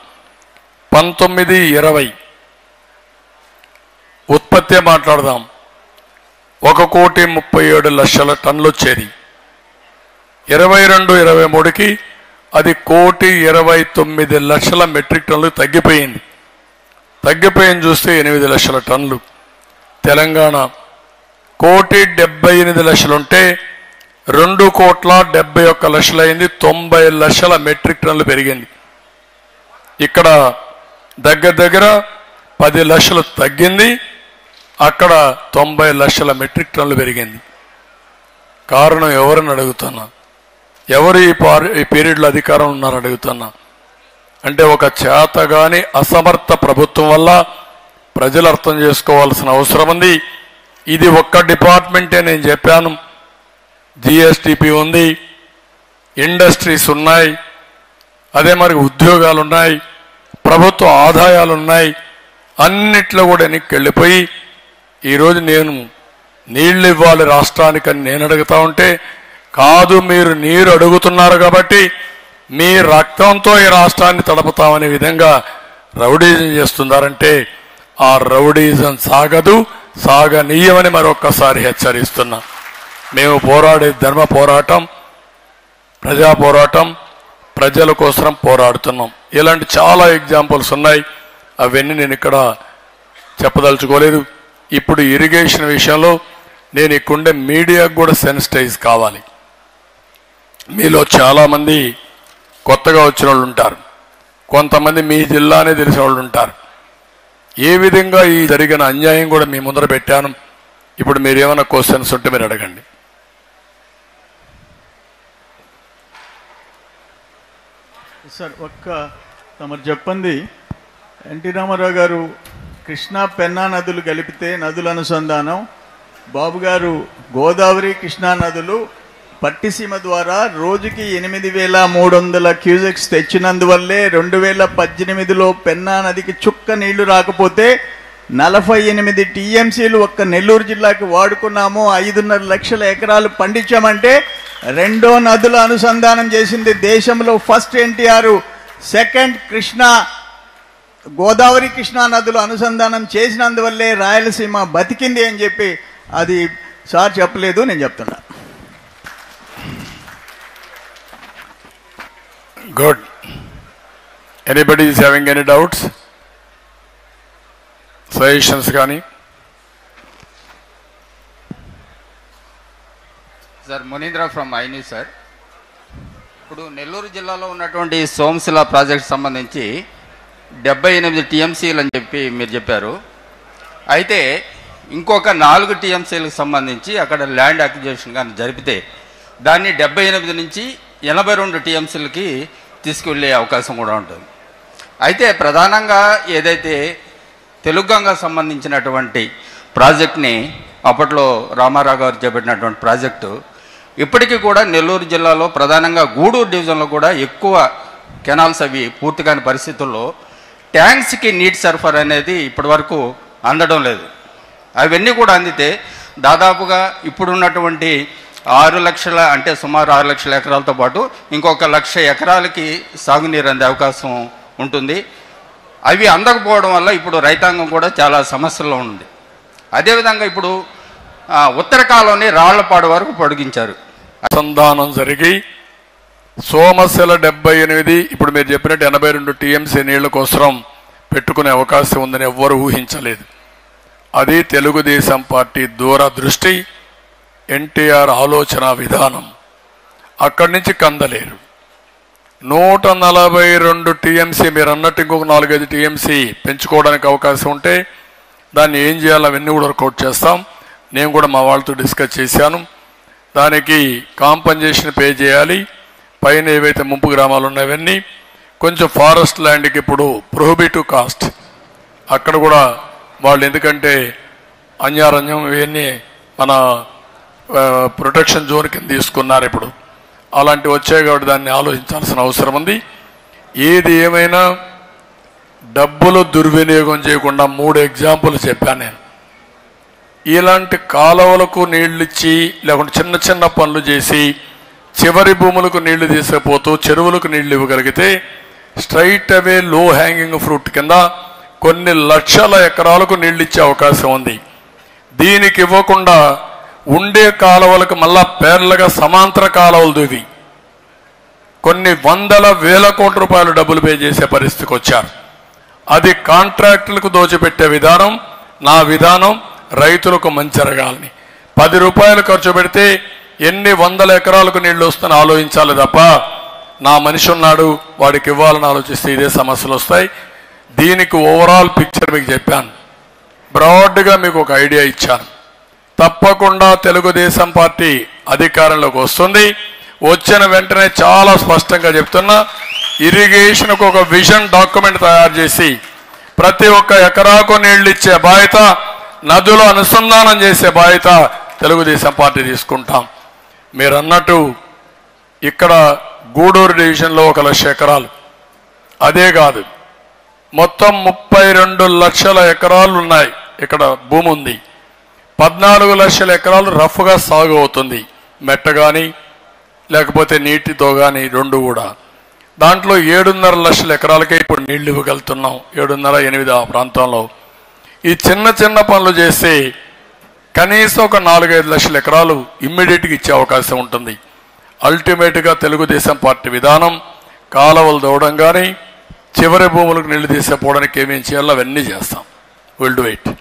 F: పంతొమ్మిది ఇరవై ఉత్పత్తే మాట్లాడదాం ఒక కోటి ముప్పై ఏడు లక్షల టన్నులు వచ్చేది ఇరవై రెండు ఇరవై మూడుకి అది కోటి ఇరవై తొమ్మిది లక్షల మెట్రిక్ టన్నులు తగ్గిపోయింది తగ్గిపోయింది చూస్తే ఎనిమిది లక్షల టన్నులు తెలంగాణ కోటి డెబ్బై ఎనిమిది లక్షలుంటే రెండు కోట్ల డెబ్బై ఒక్క లక్షలైంది తొంభై లక్షల మెట్రిక్ టన్నులు పెరిగింది ఇక్కడ దగ్గర దగ్గర పది లక్షలు తగ్గింది అక్కడ తొంభై లక్షల మెట్రిక్ టన్నులు పెరిగింది కారణం ఎవరని అడుగుతున్నా ఎవరు ఈ పార్ ఈ పీరియడ్లో అధికారం ఉన్నారని అడుగుతున్నా అంటే ఒక చేతగాని అసమర్థ ప్రభుత్వం వల్ల ప్రజలు అర్థం చేసుకోవాల్సిన అవసరం ఉంది ఇది ఒక్క డిపార్ట్మెంటే నేను చెప్పాను జిఎస్టిపి ఉంది ఇండస్ట్రీస్ ఉన్నాయి అదే మరి ఉద్యోగాలు ఉన్నాయి ప్రభుత్వ ఆదాయాలు ఉన్నాయి అన్నిట్లో కూడా వెనక్కి వెళ్ళిపోయి ఈరోజు నేను నీళ్లు ఇవ్వాలి రాష్ట్రానికని నేను అడుగుతా ఉంటే కాదు మీరు నీరు అడుగుతున్నారు కాబట్టి మీ రక్తంతో ఈ రాష్ట్రాన్ని తడపుతామనే విధంగా రౌడీజం చేస్తున్నారంటే ఆ రౌడీజం సాగదు సాగనీయమని మరొక్కసారి హెచ్చరిస్తున్నా మేము పోరాడే ధర్మ పోరాటం ప్రజా పోరాటం ప్రజల కోసం పోరాడుతున్నాం ఇలాంటి చాలా ఎగ్జాంపుల్స్ ఉన్నాయి అవన్నీ నేను ఇక్కడ చెప్పదలుచుకోలేదు ఇప్పుడు ఇరిగేషన్ విషయంలో నేను ఇక్కడుండే మీడియాకు కూడా సెన్సిటైజ్ కావాలి మీలో చాలామంది కొత్తగా వచ్చిన వాళ్ళు ఉంటారు కొంతమంది మీ జిల్లానే తెలిసిన వాళ్ళు ఉంటారు ఏ విధంగా ఈ జరిగిన అన్యాయం కూడా మీ ముందర పెట్టాను ఇప్పుడు మీరు ఏమైనా క్వశ్చన్స్ ఉంటే మీరు అడగండి
G: సార్ ఒక్క తమరు చెప్పండి ఎన్టీ రామారావు గారు కృష్ణా పెన్నా నదులు కలిపితే నదుల అనుసంధానం బాబు గారు గోదావరి కృష్ణా నదులు పట్టిసీమ ద్వారా రోజుకి ఎనిమిది వేల మూడు వందల క్యూజెక్స్ తెచ్చినందువల్లే రెండు వేల పద్దెనిమిదిలో పెన్నా నదికి చుక్క నీళ్లు రాకపోతే నలభై ఎనిమిది టీఎంసీలు ఒక్క నెల్లూరు జిల్లాకి వాడుకున్నాము ఐదున్నర లక్షల ఎకరాలు పండించామంటే రెండో నదుల అనుసంధానం చేసింది దేశంలో first NTR second Krishna Godavari Krishna నదులు అనుసంధానం చేసినందువల్లే రాయలసీమ బతికింది అని చెప్పి అది సార్ చెప్పలేదు నేను చెప్తున్నా
F: good anybody is having any doubts suggestions కానీ
H: సార్ మునీంద్ర ఫ్రమ్ ఐనీ సార్ ఇప్పుడు నెల్లూరు జిల్లాలో ఉన్నటువంటి సోమశిల ప్రాజెక్ట్ సంబంధించి డెబ్బై ఎనిమిది టీఎంసీలు అని చెప్పి మీరు చెప్పారు అయితే ఇంకొక నాలుగు టీఎంసీలకు సంబంధించి అక్కడ ల్యాండ్ అక్విజిషన్ కానీ జరిపితే దాన్ని డెబ్బై ఎనిమిది నుంచి ఎనభై రెండు టీఎంసీలకి తీసుకువెళ్ళే అవకాశం కూడా ఉంటుంది అయితే ప్రధానంగా ఏదైతే తెలుగంగా సంబంధించినటువంటి ప్రాజెక్ట్ని అప్పట్లో రామారావు గారు చేపట్టినటువంటి ప్రాజెక్టు ఇప్పటికీ కూడా నెల్లూరు జిల్లాలో ప్రధానంగా గూడూరు డివిజన్లో కూడా ఎక్కువ కెనాల్స్ అవి పూర్తి కాని పరిస్థితుల్లో ట్యాంక్స్కి నీటి సరఫరా అనేది ఇప్పటివరకు అందడం లేదు అవన్నీ కూడా అందితే దాదాపుగా ఇప్పుడున్నటువంటి ఆరు లక్షల అంటే సుమారు ఆరు లక్షల ఎకరాలతో పాటు ఇంకొక లక్ష ఎకరాలకి సాగునీరు అందే అవకాశం ఉంటుంది అవి అందకపోవడం వల్ల ఇప్పుడు రైతాంగం కూడా చాలా సమస్యల్లో ఉంది అదేవిధంగా ఇప్పుడు ఆ, ఉత్తర కాలంని రాళ్లపాడు వరకు పొడిగించారు
F: అనుసంధానం జరిగి సోమశిల డెబ్బై ఎనిమిది ఇప్పుడు మీరు చెప్పినట్టు ఎనభై రెండు టీఎంసీ నీళ్ల కోసం పెట్టుకునే అవకాశం ఉందని ఎవ్వరు ఊహించలేదు అది తెలుగుదేశం పార్టీ దూరదృష్టి ఎన్టీఆర్ ఆలోచన విధానం అక్కడి నుంచి కందలేరు నూట నలభై రెండు టీఎంసీ మీరు అన్నట్టు ఇంకొక నాలుగైదు టీఎంసీ పెంచుకోవడానికి అవకాశం ఉంటే దాన్ని ఏం చేయాలో అవన్నీ కూడా వర్కౌట్ చేస్తాం నేను కూడా మా వాళ్ళతో డిస్కస్ చేశాను దానికి కాంపన్సేషన్ పే చేయాలి పైన ఏవైతే ముంపు గ్రామాలు ఉన్నాయవన్నీ కొంచెం ఫారెస్ట్ ల్యాండ్కి ఇప్పుడు ప్రొహిబిటివ్ కాస్ట్ అక్కడ కూడా వాళ్ళు ఎందుకంటే అన్యారణ్యం ఇవన్నీ మన ప్రొటెక్షన్ జోన్ కింద తీసుకున్నారు ఇప్పుడు అలాంటివి వచ్చాయి కాబట్టి దాన్ని ఆలోచించాల్సిన అవసరం ఉంది ఏది ఏమైనా డబ్బులు దుర్వినియోగం చేయకుండా మూడు ఎగ్జాంపుల్ చెప్పాను నేను ఇలాంటి కాలువలకు నీళ్లు ఇచ్చి లేకుంటే చిన్న చిన్న పనులు చేసి చివరి భూములకు నీళ్లు తీసుకుపోతూ చెరువులకు నీళ్లు ఇవ్వగలిగితే స్ట్రైట్ అవే లో హ్యాంగింగ్ ఫ్రూట్ కింద కొన్ని లక్షల ఎకరాలకు నీళ్లు ఇచ్చే అవకాశం ఉంది దీనికి ఇవ్వకుండా ఉండే కాలువలకు మళ్ళా పేర్లుగా సమాంతర కాలువలు దువి కొన్ని వందల వేల కోట్ల రూపాయలు డబ్బులు పే చేసే పరిస్థితికి వచ్చారు అది కాంట్రాక్టులకు దోచిపెట్టే విధానం నా విధానం రైతులకు మంచి జరగాలని పది రూపాయలు ఖర్చు పెడితే ఎన్ని వందల ఎకరాలకు నీళ్లు వస్తుందని ఆలోచించాలి తప్ప నా మనిషి ఉన్నాడు వాడికి ఇవ్వాలని ఆలోచిస్తే ఇదే సమస్యలు వస్తాయి దీనికి ఓవరాల్ పిక్చర్ మీకు చెప్పాను బ్రాడ్గా మీకు ఒక ఐడియా ఇచ్చాను తప్పకుండా తెలుగుదేశం పార్టీ అధికారంలోకి వస్తుంది వచ్చిన వెంటనే చాలా స్పష్టంగా చెప్తున్నా ఇరిగేషన్కు ఒక విజన్ డాక్యుమెంట్ తయారు చేసి ప్రతి ఒక్క ఎకరాకు నీళ్లు ఇచ్చే బాధ్యత నదులు అనుసంధానం చేసే బాధ్యత తెలుగుదేశం పార్టీ తీసుకుంటాం మీరు అన్నట్టు ఇక్కడ గూడూరు డివిజన్లో ఒక లక్ష ఎకరాలు అదే కాదు మొత్తం ముప్పై రెండు లక్షల ఎకరాలు ఉన్నాయి ఇక్కడ భూమి ఉంది పద్నాలుగు లక్షల ఎకరాలు రఫ్గా సాగు అవుతుంది మెట్ట కానీ లేకపోతే నీటితో కానీ రెండు కూడా దాంట్లో ఏడున్నర లక్షల ఎకరాలకే ఇప్పుడు నీళ్లు ఇవ్వగలుగుతున్నాం ఏడున్నర ఎనిమిది ఆ ప్రాంతంలో ఈ చిన్న చిన్న పనులు చేస్తే కనీసం ఒక నాలుగైదు లక్షల ఎకరాలు ఇమ్మీడియట్గా ఇచ్చే అవకాశం ఉంటుంది అల్టిమేట్గా తెలుగుదేశం పార్టీ విధానం కాలువలు దవ్వడం కానీ చివరి భూములకు నీళ్లు తీసేపోవడానికి ఏమేం చేయాలో అవన్నీ చేస్తాం విల్ డూ ఇట్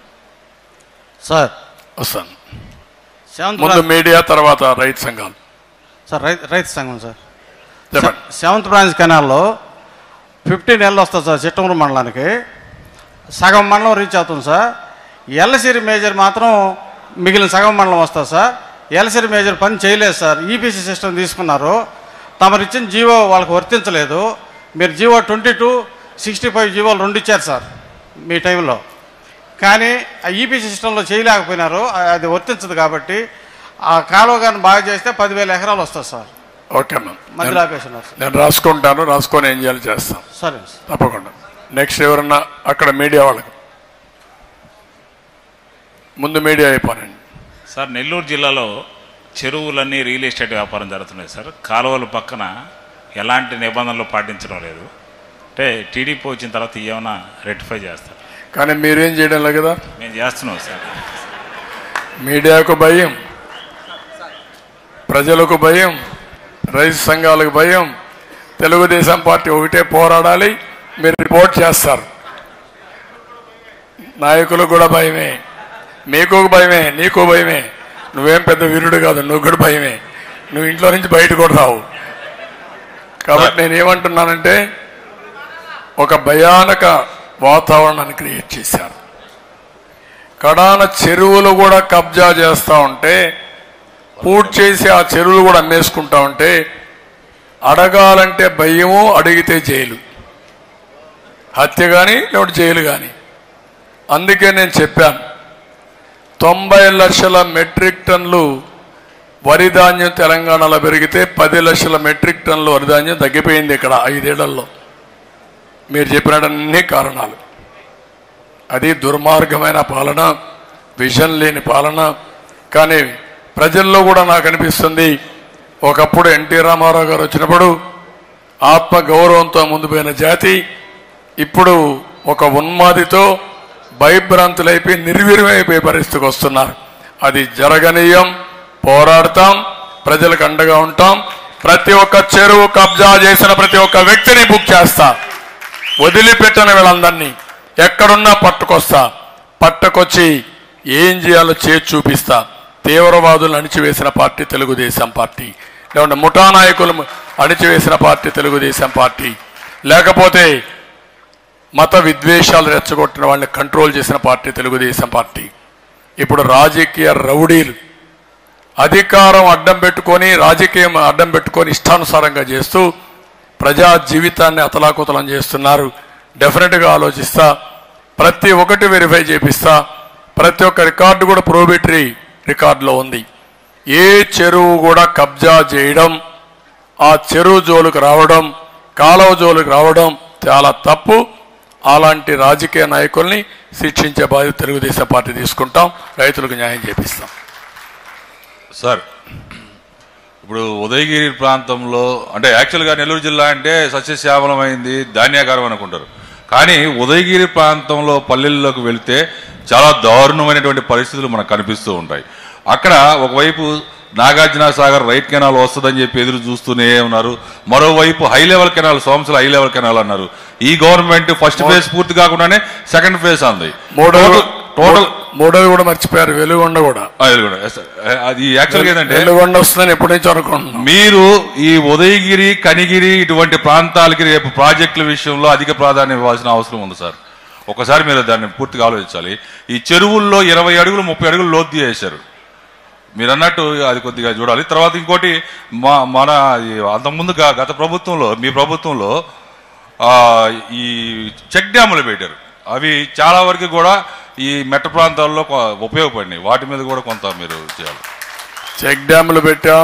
I: సార్
F: వస్తాను
I: సెవెంత్
F: ముందు
I: బ్రాంచ్
F: మీడియా తర్వాత రైతు సంఘాలు
I: సార్ రైతు రైతు సంఘం సార్
F: చెప్పండి
I: సెవెంత్ బ్రాంచ్ కెనాల్లో ఫిఫ్టీన్ ఎల్ వస్తుంది సార్ చిట్టమూరు మండలానికి సగం మండలం రీచ్ అవుతుంది సార్ ఎల్లసిరి మేజర్ మాత్రం మిగిలిన సగం మండలం వస్తుంది సార్ ఎల్లసిరి మేజర్ పని చేయలేదు సార్ ఈపీసీ సిస్టమ్ తీసుకున్నారు తమరు ఇచ్చిన జీవో వాళ్ళకి వర్తించలేదు మీరు GO twenty two sixty five జీవోలు రెండు ఇచ్చారు సార్ మీ టైంలో కానీ ఆ ఈపీసీ సిస్టంలో చేయలేకపోయినారు ఆ- అది వర్తించదు కాబట్టి ఆ కాలువ కానీ బాగా చేస్తే పదివేల ఎకరాలు వస్తుంది సార్
F: ఓకే మ్యామ్
I: మధ్యలో
F: నేను-
I: ఆపేస్తున్నారు సార్
F: నేను రాసుకుంటాను రాసుకొని ఏం చేయాలి చేస్తాం
I: సరే సార్
F: తప్పకుండా నెక్స్ట్ ఎవరన్నా అక్కడ మీడియా వాళ్ళకి ముందు మీడియా అయిపోనండి
J: సార్ నెల్లూరు జిల్లాలో చెరువులన్నీ రియల్ ఎస్టేట్ వ్యాపారం జరుగుతున్నాయి సార్ కాలువల పక్కన ఎలాంటి నిబంధనలు పాటించడం లేదు అంటే టీడీపీ వచ్చిన తర్వాత ఏమైనా రెక్టిఫై చేస్తారు
F: కానీ మీరేం చేయడం లేదు కదా
J: మేము చేస్తున్నాం సార్
F: మీడియాకు భయం ప్రజలకు భయం రైతు సంఘాలకు భయం తెలుగుదేశం పార్టీ ఒకటే పోరాడాలి మీరు రిపోర్ట్ చేస్తారు నాయకులకు కూడా భయమే మీకు ఒక భయమే నీకు భయమే నువ్వేం పెద్ద వీరుడు కాదు నువ్వు కూడా భయమే నువ్వు ఇంట్లో నుంచి బయట కూడా రావు కాబట్టి నేను ఏమంటున్నానంటే ఒక భయానక వాతావరణాన్ని క్రియేట్ చేశారు కడాన చెరువులు కూడా కబ్జా చేస్తూ ఉంటే పూర్తి చేసి ఆ చెరువులు కూడా అమ్మేసుకుంటా ఉంటే అడగాలంటే భయము అడిగితే జైలు హత్య కానీ లేకపోతే జైలు కానీ అందుకే నేను చెప్పాను తొంభై లక్షల మెట్రిక్ టన్లు వరి ధాన్యం తెలంగాణలో పెరిగితే పది లక్షల మెట్రిక్ టన్నులు వరి ధాన్యం తగ్గిపోయింది ఇక్కడ ఐదేళ్లలో మీరు చెప్పినన్ని కారణాలు అది దుర్మార్గమైన పాలన విజన్ లేని పాలన కానీ ప్రజల్లో కూడా నాకు అనిపిస్తుంది ఒకప్పుడు ఎన్టీ రామారావు గారు వచ్చినప్పుడు ఆత్మ గౌరవంతో ముందు పోయిన జాతి ఇప్పుడు ఒక ఉన్మాదితో భయభ్రాంతులైపోయి నిర్వీర్యమైపోయే పరిస్థితికి వస్తున్నారు అది జరగనీయం పోరాడతాం ప్రజలకు అండగా ఉంటాం ప్రతి ఒక్క చెరువు కబ్జా చేసిన ప్రతి ఒక్క వ్యక్తిని బుక్ చేస్తా వదిలిపెట్టని వీళ్ళందరినీ ఎక్కడున్నా పట్టుకొస్తా పట్టుకొచ్చి ఏం చేయాలో చేసి చూపిస్తా తీవ్రవాదులను అణిచివేసిన పార్టీ తెలుగుదేశం పార్టీ లేకుంటే ముఠా నాయకులు అణిచివేసిన పార్టీ తెలుగుదేశం పార్టీ లేకపోతే మత విద్వేషాలు రెచ్చగొట్టిన వాళ్ళని కంట్రోల్ చేసిన పార్టీ తెలుగుదేశం పార్టీ ఇప్పుడు రాజకీయ రౌడీలు అధికారం అడ్డం పెట్టుకొని రాజకీయం అడ్డం పెట్టుకొని ఇష్టానుసారంగా చేస్తూ ప్రజా జీవితాన్ని అతలాకుతలం చేస్తున్నారు డెఫినెట్గా ఆలోచిస్తా ప్రతి ఒక్కటి వెరిఫై చేపిస్తా ప్రతి ఒక్క రికార్డు కూడా ప్రోబిటరీ రికార్డులో ఉంది ఏ చెరువు కూడా కబ్జా చేయడం ఆ చెరువు జోలుకు రావడం కాలువ జోలుకు రావడం చాలా తప్పు అలాంటి రాజకీయ నాయకుల్ని శిక్షించే బాధ్యత తెలుగుదేశం పార్టీ తీసుకుంటాం రైతులకు న్యాయం చేపిస్తాం
K: సార్ ఇప్పుడు ఉదయగిరి ప్రాంతంలో అంటే యాక్చువల్గా నెల్లూరు జిల్లా అంటే సస్యశ్యామలమైంది ధాన్యాగారం అనుకుంటారు కానీ ఉదయగిరి ప్రాంతంలో పల్లెల్లోకి వెళితే చాలా దారుణమైనటువంటి పరిస్థితులు మనకు కనిపిస్తూ ఉంటాయి అక్కడ ఒకవైపు నాగార్జున సాగర్ రైట్ కెనాల్ వస్తుందని చెప్పి ఎదురు చూస్తూనే ఉన్నారు మరోవైపు high level canal Somasila high level canal అన్నారు ఈ గవర్నమెంట్ ఫస్ట్ ఫేజ్ పూర్తి కాకుండానే సెకండ్ ఫేజ్ అంది
F: మూడోది
K: టోటల్
F: మూడోది కూడా మర్చిపోయారు వెలుగొండ కూడా
K: అది యాక్చువల్గా ఏంటంటే
F: వెలుగొండ వస్తుందని ఎప్పటి నుంచి అనుకుంటున్నాం
K: మీరు ఈ ఉదయగిరి కనిగిరి ఇటువంటి ప్రాంతాలకి రేపు ప్రాజెక్టుల విషయంలో అధిక ప్రాధాన్యం ఇవ్వాల్సిన అవసరం ఉంది సార్ ఒకసారి మీరు దాన్ని పూర్తిగా ఆలోచించాలి ఈ చెరువుల్లో ఇరవై అడుగులు ముప్పై అడుగులు లోతు చేశారు మీరు అన్నట్టు అది కొద్దిగా చూడాలి తర్వాత ఇంకోటి మా మన ఈ అంతకుముందు గ- గత ప్రభుత్వంలో మీ ప్రభుత్వంలో ఆ, ఈ చెక్ డ్యాములు పెట్టారు అవి చాలా వరకు కూడా ఈ మెట్ట ప్రాంతాల్లో కొ- ఉపయోగపడినాయి వాటి మీద కూడా కొంత మీరు చేయాలి
F: చెక్ డ్యాములు పెట్టాం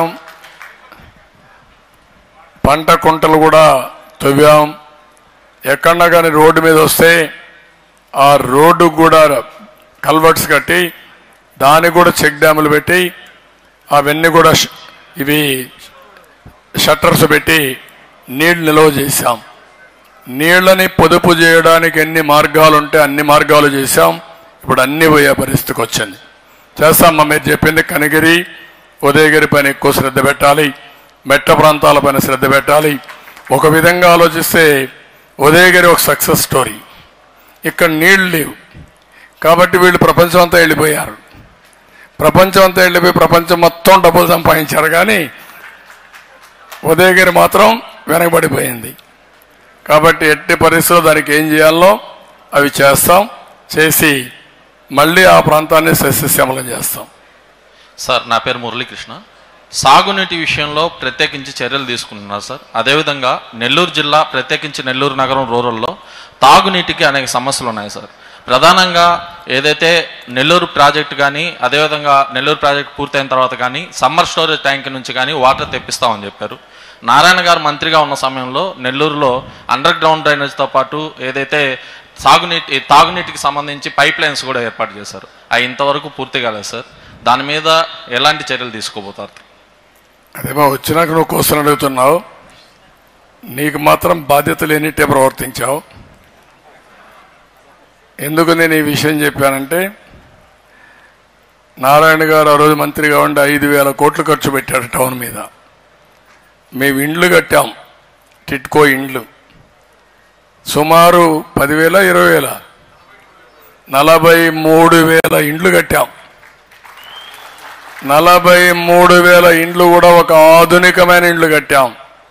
F: పంట కుంటలు కూడా తవ్వాం ఎక్కడన్నా కానీ రోడ్డు మీద వస్తే ఆ రోడ్డు కూడా కల్వర్ట్స్ కట్టి దానికి కూడా చెక్ డ్యాములు పెట్టి అవన్నీ కూడా ష- ఇవి షట్టర్స్ పెట్టి నీళ్ళు నిల్వ చేశాం నీళ్ళని పొదుపు చేయడానికి ఎన్ని మార్గాలు ఉంటే అన్ని మార్గాలు చేశాం ఇప్పుడు అన్ని పోయే పరిస్థితికి వచ్చింది చేస్తామా మీరు చెప్పింది కనిగిరి ఉదయగిరి పైన ఎక్కువ శ్రద్ధ పెట్టాలి మెట్ట ప్రాంతాల పైన శ్రద్ధ పెట్టాలి ఒక విధంగా ఆలోచిస్తే ఉదయగిరి ఒక సక్సెస్ స్టోరీ ఇక్కడ నీళ్లు లేవు కాబట్టి వీళ్ళు ప్రపంచం అంతా వెళ్ళిపోయారు ప్రపంచం అంతా వెళ్ళిపోయి ప్రపంచం మొత్తం డబ్బులు సంపాదించారు కానీ ఉదయగిరి మాత్రం వెనకబడిపోయింది కాబట్టి ఎట్టి పరిస్థితుల్లో దానికి ఏం చేయాలో అవి చేస్తాం చేసి మళ్ళీ ఆ ప్రాంతాన్ని సస్యశ్యామలం చేస్తాం
L: సార్ నా పేరు మురళీకృష్ణ సాగునీటి విషయంలో ప్రత్యేకించి చర్యలు తీసుకుంటున్నారు సార్ అదేవిధంగా నెల్లూరు జిల్లా ప్రత్యేకించి నెల్లూరు నగరం రూరల్లో తాగునీటికి అనేక సమస్యలు ఉన్నాయి సార్ ప్రధానంగా ఏదైతే నెల్లూరు ప్రాజెక్ట్ కానీ అదేవిధంగా నెల్లూరు ప్రాజెక్ట్ పూర్తయిన తర్వాత కానీ సమ్మర్ స్టోరేజ్ ట్యాంక్ నుంచి కానీ వాటర్ తెప్పిస్తామని చెప్పారు నారాయణ గారు మంత్రిగా ఉన్న సమయంలో నెల్లూరులో అండర్ గ్రౌండ్ డ్రైనేజ్తో పాటు ఏదైతే సాగునీటి ఈ తాగునీటికి సంబంధించి పైప్ లైన్స్ కూడా ఏర్పాటు చేశారు అవి ఇంతవరకు పూర్తి కాలేదు సార్ దాని మీద ఎలాంటి చర్యలు తీసుకోబోతారు
F: అదేమో వచ్చినాక నువ్వు క్వశ్చన్ అడుగుతున్నావు నీకు మాత్రం బాధ్యత లేనిట్టే ప్రవర్తించావు ఎందుకు నేను ఈ విషయం చెప్పానంటే నారాయణ గారు ఆ రోజు మంత్రిగా ఉండి ఐదు వేల కోట్లు ఖర్చు పెట్టాడు టౌన్ మీద మేము ఇండ్లు కట్టాం టిట్కో ఇండ్లు సుమారు పదివేల ఇరవై వేల నలభై మూడు వేల ఇండ్లు కట్టాం నలభై మూడు వేల ఇండ్లు కూడా ఒక ఆధునికమైన ఇండ్లు కట్టాం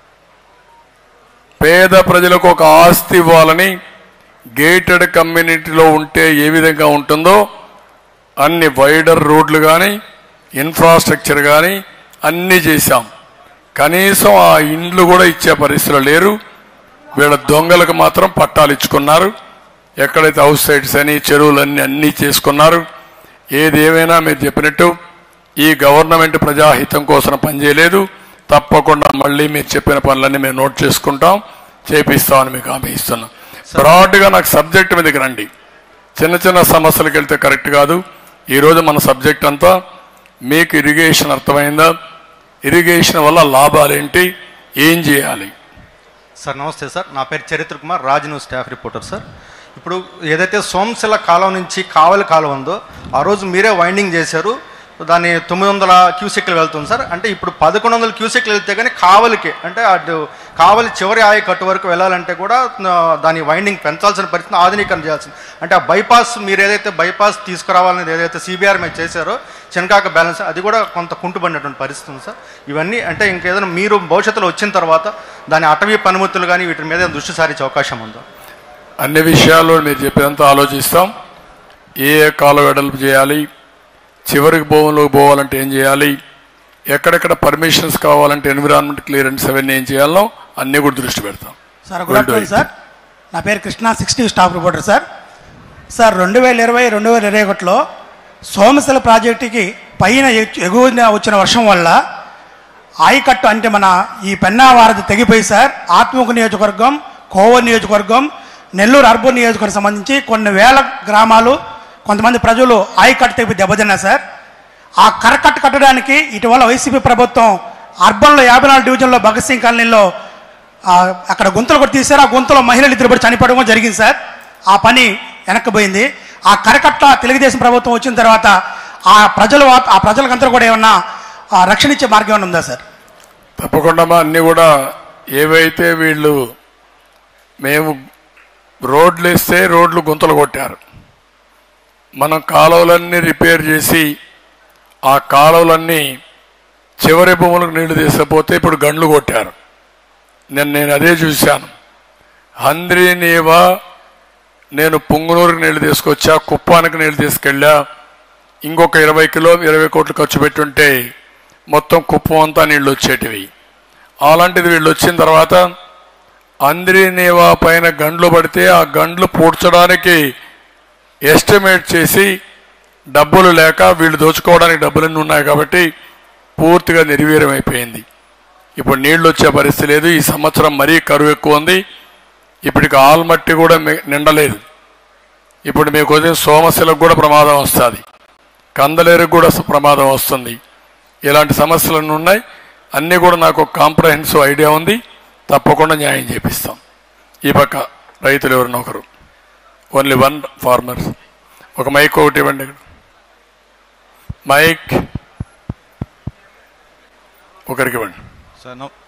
F: పేద ప్రజలకు ఒక ఆస్తి ఇవ్వాలని గేటెడ్ కమ్యూనిటీలో ఉంటే ఏ విధంగా ఉంటుందో అన్ని వైడర్ రోడ్లు కానీ ఇన్ఫ్రాస్ట్రక్చర్ కానీ అన్నీ చేశాం కనీసం ఆ ఇండ్లు కూడా ఇచ్చే పరిస్థితులు లేరు వీళ్ళ దొంగలకు మాత్రం పట్టాలు ఇచ్చుకున్నారు ఎక్కడైతే హౌస్ సైడ్స్ అని చెరువులన్నీ అన్నీ చేసుకున్నారు ఏది ఏమైనా మీరు చెప్పినట్టు ఈ గవర్నమెంట్ ప్రజాహితం కోసం పనిచేయలేదు తప్పకుండా మళ్ళీ మీరు చెప్పిన పనులన్నీ మేము నోట్ చేసుకుంటాం చేపిస్తామని మీకు హామీ ఇస్తున్నాం బ్రాడ్గా నాకు సబ్జెక్ట్ మీదకి రండి చిన్న చిన్న సమస్యలకు వెళ్తే కరెక్ట్ కాదు ఈరోజు మన సబ్జెక్ట్ అంతా మీకు ఇరిగేషన్ అర్థమైందా ఇరిగేషన్ వల్ల లాభాలేంటి ఏం చేయాలి
M: సార్ నమస్తే సార్ నా పేరు Charitra Kumar Raj news staff reporter sir ఇప్పుడు ఏదైతే సోమశిల కాలం నుంచి కావలి కాలం ఉందో ఆ రోజు మీరే వైండింగ్ చేశారు దాన్ని తొమ్మిది వందల క్యూసెక్లు వెళ్తుంది సార్ అంటే ఇప్పుడు పదకొండు వందల క్యూసెక్లు వెళ్తే కానీ కావలికి అంటే అటు కావలి చివరి ఆయ కట్టు వరకు వెళ్ళాలంటే కూడా ఆ, దాని వైండింగ్ పెంచాల్సిన పరిస్థితి ఆధునీకరణ చేయాల్సింది అంటే ఆ బైపాస్ మీరు ఏదైతే బైపాస్ తీసుకురావాలనేది ఏదైతే సిబిఆర్ మీద చేశారో చెనకాక బ్యాలెన్స్ అది కూడా కొంత కుంటుపడినటువంటి పరిస్థితి ఉంది సార్ ఇవన్నీ అంటే ఇంకేదైనా మీరు భవిష్యత్తులో వచ్చిన తర్వాత దాని అటవీ పనిముతులు కానీ వీటి మీద దృష్టి సారించే అవకాశం ఉందా
F: అన్ని విషయాల్లో మీరు చెప్పినంత ఆలోచిస్తాం ఏ ఏ కాలు వెడల్పు చేయాలి చివరికి భూమిలోకి పోవాలంటే ఏం చేయాలి ఎక్కడెక్కడ పర్మిషన్స్ కావాలంటే ఎన్విరాన్మెంట్ క్లియరెన్స్ అవన్నీ ఏం చేయాలో అన్నీ కూడా దృష్టి పెడతాం
N: సార్ గుడ్ ఆఫ్టర్నూన్ సార్ నా పేరు Krishna sixty staff reporter sir sir రెండు వేల ఇరవై రెండు వేల ఇరవై ఒకటిలో సోమశిల ప్రాజెక్టుకి పైన ఎ- ఎగువన వచ్చిన వర్షం వల్ల ఆయకట్టు అంటే మన ఈ పెన్నా వారధి తెగిపోయి సార్ ఆత్మకు నియోజకవర్గం కోవ నియోజకవర్గం నెల్లూరు అర్బన్ నియోజకవర్గం సంబంధించి కొన్ని వేల గ్రామాలు కొంతమంది ప్రజలు ఆయకట్టు తెగిపోయి దెబ్బతిన్నారు సార్ ఆ కరకట్టు కట్టడానికి ఇటీవల వైసీపీ ప్రభుత్వం అర్బన్లో యాభై నాలుగు డివిజన్లో భగత్ సింగ్ కాలనీలో ఆ, అక్కడ గుంతలు కూడా తీశారు ఆ గుంతలో మహిళలు ఇద్దరు పడి చనిపోవడం కూడా జరిగింది సార్ ఆ పని వెనక్కిపోయింది ఆ కరకట్ట తెలుగుదేశం ప్రభుత్వం వచ్చిన తర్వాత ఆ ప్రజలు ఆ ప్రజలకంతా కూడా ఏమన్నా ఆ, రక్షణ ఇచ్చే మార్గం ఏమైనా ఉందా సార్
F: తప్పకుండా మా అన్ని కూడా ఏవైతే వీళ్ళు మేము రోడ్లు ఇస్తే రోడ్లు గుంతలు కొట్టారు మనం కాలువలన్నీ రిపేర్ చేసి ఆ కాలువలన్నీ చివరి భూములకు నీళ్లు తీసుకపోతే ఇప్పుడు గండ్లు కొట్టారు నేను నేను అదే చూశాను హంద్రి నీవా నేను పుంగునూరుకి నీళ్లు తీసుకొచ్చా కుప్పానికి నీళ్లు తీసుకెళ్ళా ఇంకొక ఇరవై కిలో ఇరవై కోట్లు ఖర్చు పెట్టుంటే మొత్తం కుప్పం అంతా నీళ్లు వచ్చేటివి అలాంటిది వీళ్ళు వచ్చిన తర్వాత అంద్రి నీవా పైన గండ్లు పడితే ఆ గండ్లు పూడ్చడానికి ఎస్టిమేట్ చేసి డబ్బులు లేక వీళ్ళు దోచుకోవడానికి డబ్బులన్నీ ఉన్నాయి కాబట్టి పూర్తిగా నిర్వీర్యం అయిపోయింది ఇప్పుడు నీళ్లు వచ్చే పరిస్థితి లేదు ఈ సంవత్సరం మరీ కరువు ఎక్కువ ఉంది ఇప్పటికి ఆల్మట్టి కూడా మి- నిండలేదు ఇప్పుడు మీకు వచ్చే సోమశిలకు కూడా ప్రమాదం వస్తుంది కందలేరుకు కూడా స- ప్రమాదం వస్తుంది ఇలాంటి సమస్యలన్నీ ఉన్నాయి అన్నీ కూడా నాకు ఒక కాంప్రహెన్సివ్ ఐడియా ఉంది తప్పకుండా న్యాయం చేపిస్తాం ఈ పక్క రైతులు ఎవరినో ఒకరు ఓన్లీ వన్ ఫార్మర్స్ ఒక మైక్ ఒకటి ఇవ్వండి ఇక్కడ మైక్ ఒకరికి ఇవ్వండి
O: సార్ నో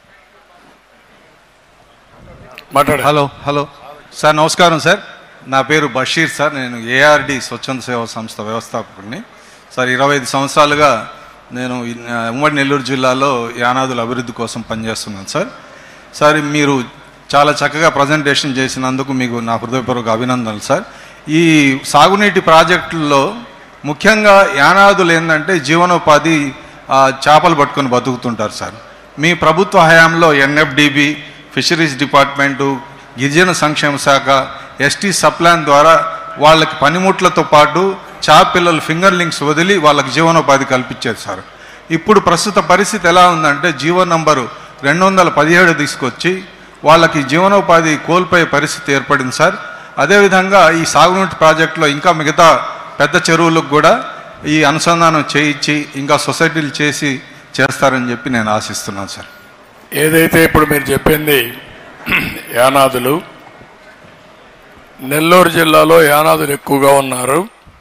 F: మాట్లాడు
O: హలో హలో సార్ నమస్కారం సార్ నా పేరు బషీర్ సార్ నేను ఏఆర్డి స్వచ్ఛంద సేవా సంస్థ వ్యవస్థాపకుడిని సార్ ఇరవై ఐదు సంవత్సరాలుగా నేను ఈ, ఆ, ఉమ్మడి నెల్లూరు జిల్లాలో యానాదుల అభివృద్ధి కోసం పనిచేస్తున్నాను సార్ సార్ మీరు చాలా చక్కగా ప్రజెంటేషన్ చేసినందుకు మీకు నా హృదయపూర్వక అభినందనలు సార్ ఈ సాగునీటి ప్రాజెక్టుల్లో ముఖ్యంగా యానాదులు ఏంటంటే జీవనోపాధి ఆ, చేపలు పట్టుకొని బతుకుతుంటారు సార్ మీ ప్రభుత్వ హయాంలో ఎన్ఎఫ్డిబి ఫిషరీస్ డిపార్ట్మెంటు గిరిజన సంక్షేమ శాఖ ఎస్టీ సప్లాన్ ద్వారా వాళ్ళకి పనిముట్లతో పాటు చేప పిల్లలు ఫింగర్ లింక్స్ వదిలి వాళ్ళకి జీవనోపాధి కల్పించారు సార్ ఇప్పుడు ప్రస్తుత పరిస్థితి ఎలా ఉందంటే జీవో నంబరు రెండు వందల పదిహేడు తీసుకొచ్చి వాళ్ళకి జీవనోపాధి కోల్పోయే పరిస్థితి ఏర్పడింది సార్ అదేవిధంగా ఈ సాగునీటి ప్రాజెక్టులో ఇంకా మిగతా పెద్ద చెరువులకు కూడా ఈ అనుసంధానం చేయించి ఇంకా సొసైటీలు చేసి చేస్తారని చెప్పి నేను ఆశిస్తున్నాను సార్
F: ఏదైతే ఇప్పుడు మీరు చెప్పింది యానాదులు నెల్లూరు జిల్లాలో యానాదులు ఎక్కువగా ఉన్నారు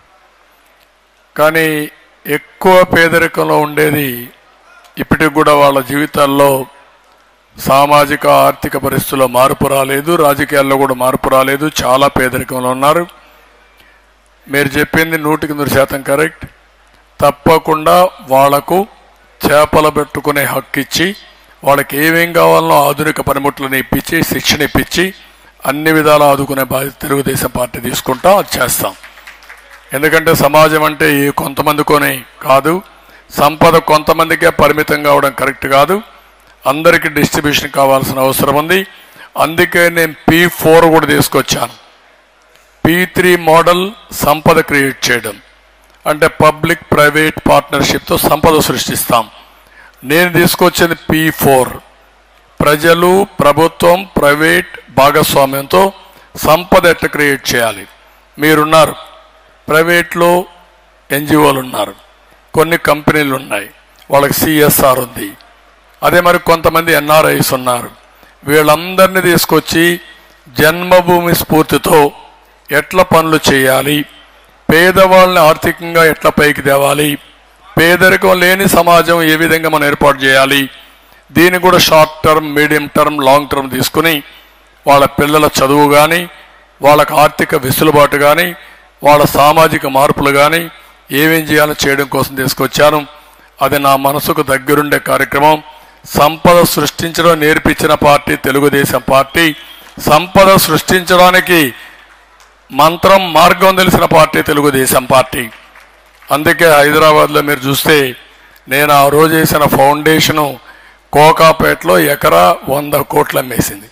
F: కానీ ఎక్కువ పేదరికంలో ఉండేది ఇప్పటికి కూడా వాళ్ళ జీవితాల్లో సామాజిక ఆర్థిక పరిస్థితుల్లో మార్పు రాలేదు రాజకీయాల్లో కూడా మార్పు రాలేదు చాలా పేదరికంలో ఉన్నారు మీరు చెప్పింది నూటికి నూరు శాతం కరెక్ట్ తప్పకుండా వాళ్లకు చేపలు పెట్టుకునే హక్కు ఇచ్చి వాళ్ళకి ఏమేం కావాలనో ఆధునిక పనిముట్లను ఇప్పించి శిక్షణ ఇప్పించి అన్ని విధాలా ఆదుకునే బాధ్యత తెలుగుదేశం పార్టీ తీసుకుంటాం అది చేస్తాం ఎందుకంటే సమాజం అంటే ఈ కొంతమందికోనే కాదు సంపద కొంతమందికే పరిమితం కావడం కరెక్ట్ కాదు అందరికీ డిస్ట్రిబ్యూషన్ కావాల్సిన అవసరం ఉంది అందుకే నేను పీ ఫోర్ కూడా తీసుకొచ్చాను పీ త్రీ మోడల్ సంపద క్రియేట్ చేయడం అంటే పబ్లిక్ ప్రైవేట్ పార్ట్నర్షిప్తో సంపద సృష్టిస్తాం నేను తీసుకొచ్చింది పీ ఫోర్ ప్రజలు ప్రభుత్వం ప్రైవేట్ భాగస్వామ్యంతో సంపద ఎట్లా క్రియేట్ చేయాలి మీరున్నారు ప్రైవేట్లో ఎన్జిఓలు ఉన్నారు కొన్ని కంపెనీలు ఉన్నాయి వాళ్ళకి సిఎస్ఆర్ ఉంది అదే మరి కొంతమంది ఎన్ఆర్ఐస్ ఉన్నారు వీళ్ళందరినీ తీసుకొచ్చి జన్మభూమి స్ఫూర్తితో ఎట్లా పనులు చేయాలి పేదవాళ్ళని ఆర్థికంగా ఎట్లా పైకి తేవాలి పేదరికం లేని సమాజం ఏ విధంగా మనం ఏర్పాటు చేయాలి దీన్ని కూడా short term medium term long term తీసుకుని వాళ్ళ పిల్లల చదువు కానీ వాళ్ళకి ఆర్థిక వెసులుబాటు కానీ వాళ్ళ సామాజిక మార్పులు కానీ ఏమేం చేయాలో చేయడం కోసం తీసుకొచ్చాను అది నా మనసుకు దగ్గరుండే కార్యక్రమం సంపద సృష్టించడం నేర్పించిన పార్టీ తెలుగుదేశం పార్టీ సంపద సృష్టించడానికి మంత్రం మార్గం తెలిసిన పార్టీ తెలుగుదేశం పార్టీ అందుకే హైదరాబాద్లో మీరు చూస్తే నేను ఆ రోజు వేసిన ఫౌండేషను కోకాపేటలో ఎకరా వంద కోట్లు అమ్మేసింది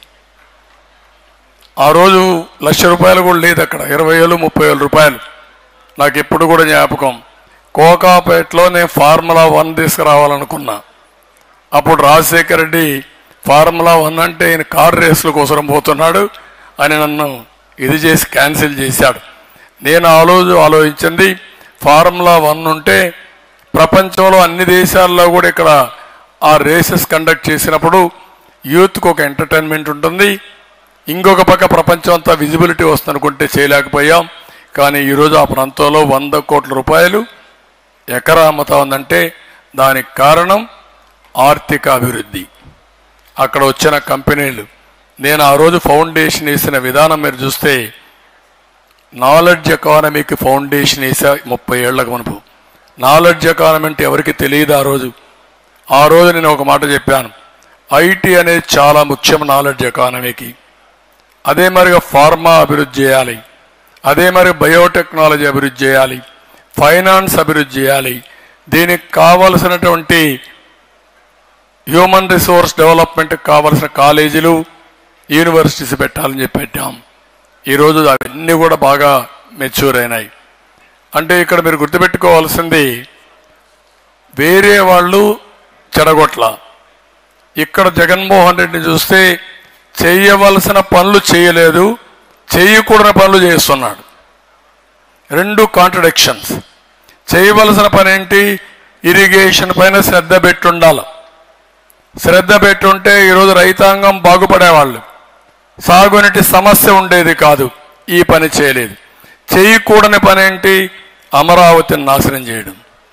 F: ఆ రోజు లక్ష రూపాయలు కూడా లేదు అక్కడ ఇరవై వేలు ముప్పై వేల రూపాయలు నాకు ఎప్పుడు కూడా జ్ఞాపకం కోకాపేటలో నేను ఫార్ములా వన్ తీసుకురావాలనుకున్నా అప్పుడు రాజశేఖర రెడ్డి ఫార్ములా వన్ అంటే ఈయన కార్ రేసుల కోసం పోతున్నాడు అని నన్ను ఇది చేసి క్యాన్సిల్ చేశాడు నేను ఆ రోజు ఆలోచించింది ఫార్ములా వన్ ఉంటే ప్రపంచంలో అన్ని దేశాల్లో కూడా ఇక్కడ ఆ రేసెస్ కండక్ట్ చేసినప్పుడు యూత్కి ఒక ఎంటర్టైన్మెంట్ ఉంటుంది ఇంకొక పక్క ప్రపంచం అంతా విజిబిలిటీ వస్తుందనుకుంటే చేయలేకపోయాం కానీ ఈరోజు ఆ ప్రాంతంలో వంద కోట్ల రూపాయలు ఎకరా అమ్ముతా ఉందంటే దానికి కారణం ఆర్థిక అభివృద్ధి అక్కడ వచ్చిన కంపెనీలు నేను ఆ రోజు ఫౌండేషన్ వేసిన విధానం మీరు చూస్తే నాలెడ్జ్ ఎకానమీకి ఫౌండేషన్ వేసా ముప్పై ఏళ్లకు మనపు నాలెడ్జ్ ఎకానమీ అంటే ఎవరికి తెలియదు ఆ రోజు ఆ రోజు నేను ఒక మాట చెప్పాను ఐటీ అనేది చాలా ముఖ్యం నాలెడ్జ్ ఎకానమీకి అదే మరిగా ఫార్మా అభివృద్ధి చేయాలి అదే మరి బయోటెక్నాలజీ అభివృద్ధి చేయాలి ఫైనాన్స్ అభివృద్ధి చేయాలి దీనికి కావలసినటువంటి హ్యూమన్ రిసోర్స్ డెవలప్మెంట్కి కావలసిన కాలేజీలు యూనివర్సిటీస్ పెట్టాలని చెప్పి పెట్టాం ఈరోజు అవన్నీ కూడా బాగా మెచ్యూర్ అయినాయి అంటే ఇక్కడ మీరు గుర్తుపెట్టుకోవాల్సింది వేరే వాళ్ళు చెడగొట్ల ఇక్కడ జగన్మోహన్ రెడ్డిని చూస్తే చేయవలసిన పనులు చేయలేదు చేయకూడని పనులు చేస్తున్నాడు రెండు కాంట్రడిక్షన్స్ చేయవలసిన పని ఏంటి ఇరిగేషన్ పైన శ్రద్ధ పెట్టుండాలి శ్రద్ధ పెట్టుంటే ఈరోజు రైతాంగం బాగుపడేవాళ్ళు సాగునీటి సమస్య ఉండేది కాదు ఈ పని చేయలేదు చేయకూడని పని ఏంటి అమరావతిని నాశనం చేయడం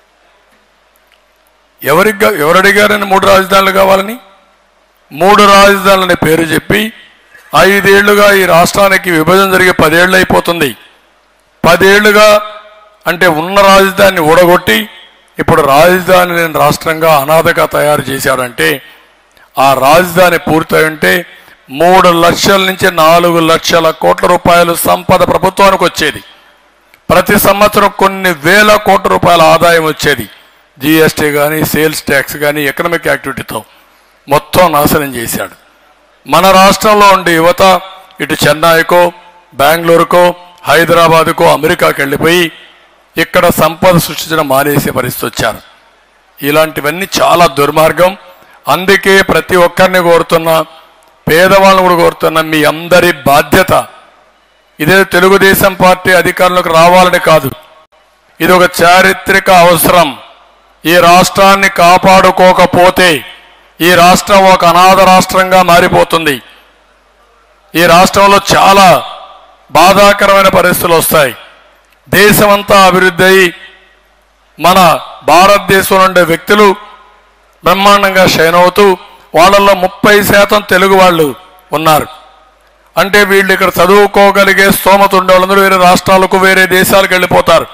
F: ఎవరికి గా- ఎవరు అడిగారని మూడు రాజధానులు కావాలని మూడు రాజధానులని పేరు చెప్పి ఐదేళ్లుగా ఈ రాష్ట్రానికి విభజన జరిగి పదేళ్ళు అయిపోతుంది పదేళ్లుగా అంటే ఉన్న రాజధానిని ఊడగొట్టి ఇప్పుడు రాజధాని లేని రాష్ట్రంగా అనాథగా తయారు చేశాడంటే ఆ రాజధాని పూర్తయి ఉంటే మూడు లక్షల నుంచి నాలుగు లక్షల కోట్ల రూపాయలు సంపద ప్రభుత్వానికి వచ్చేది ప్రతి సంవత్సరం కొన్ని వేల కోట్ల రూపాయల ఆదాయం వచ్చేది జిఎస్టీ కానీ సేల్స్ ట్యాక్స్ కానీ ఎకనామిక్ యాక్టివిటీతో మొత్తం నాశనం చేశాడు మన రాష్ట్రంలో ఉండే యువత ఇటు చెన్నైకో బెంగళూరుకో హైదరాబాదుకో అమెరికాకి వెళ్ళిపోయి ఇక్కడ సంపద సృష్టించడం మానేసే పరిస్థితి వచ్చారు ఇలాంటివన్నీ చాలా దుర్మార్గం అందుకే ప్రతి ఒక్కరిని కోరుతున్నా పేదవాళ్ళని కూడా కోరుతున్నా మీ అందరి బాధ్యత ఇదే తెలుగుదేశం పార్టీ అధికారంలోకి రావాలని కాదు ఇది ఒక చారిత్రక అవసరం ఈ రాష్ట్రాన్ని కాపాడుకోకపోతే ఈ రాష్ట్రం ఒక అనాథ రాష్ట్రంగా మారిపోతుంది ఈ రాష్ట్రంలో చాలా బాధాకరమైన పరిస్థితులు వస్తాయి దేశమంతా అభివృద్ధి అయి మన భారతదేశంలో ఉండే వ్యక్తులు బ్రహ్మాండంగా షైన్ అవుతూ వాళ్ళల్లో ముప్పై శాతం తెలుగు వాళ్ళు ఉన్నారు అంటే వీళ్ళు ఇక్కడ చదువుకోగలిగే స్తోమత ఉండే వాళ్ళందరూ వేరే రాష్ట్రాలకు వేరే దేశాలకు వెళ్ళిపోతారు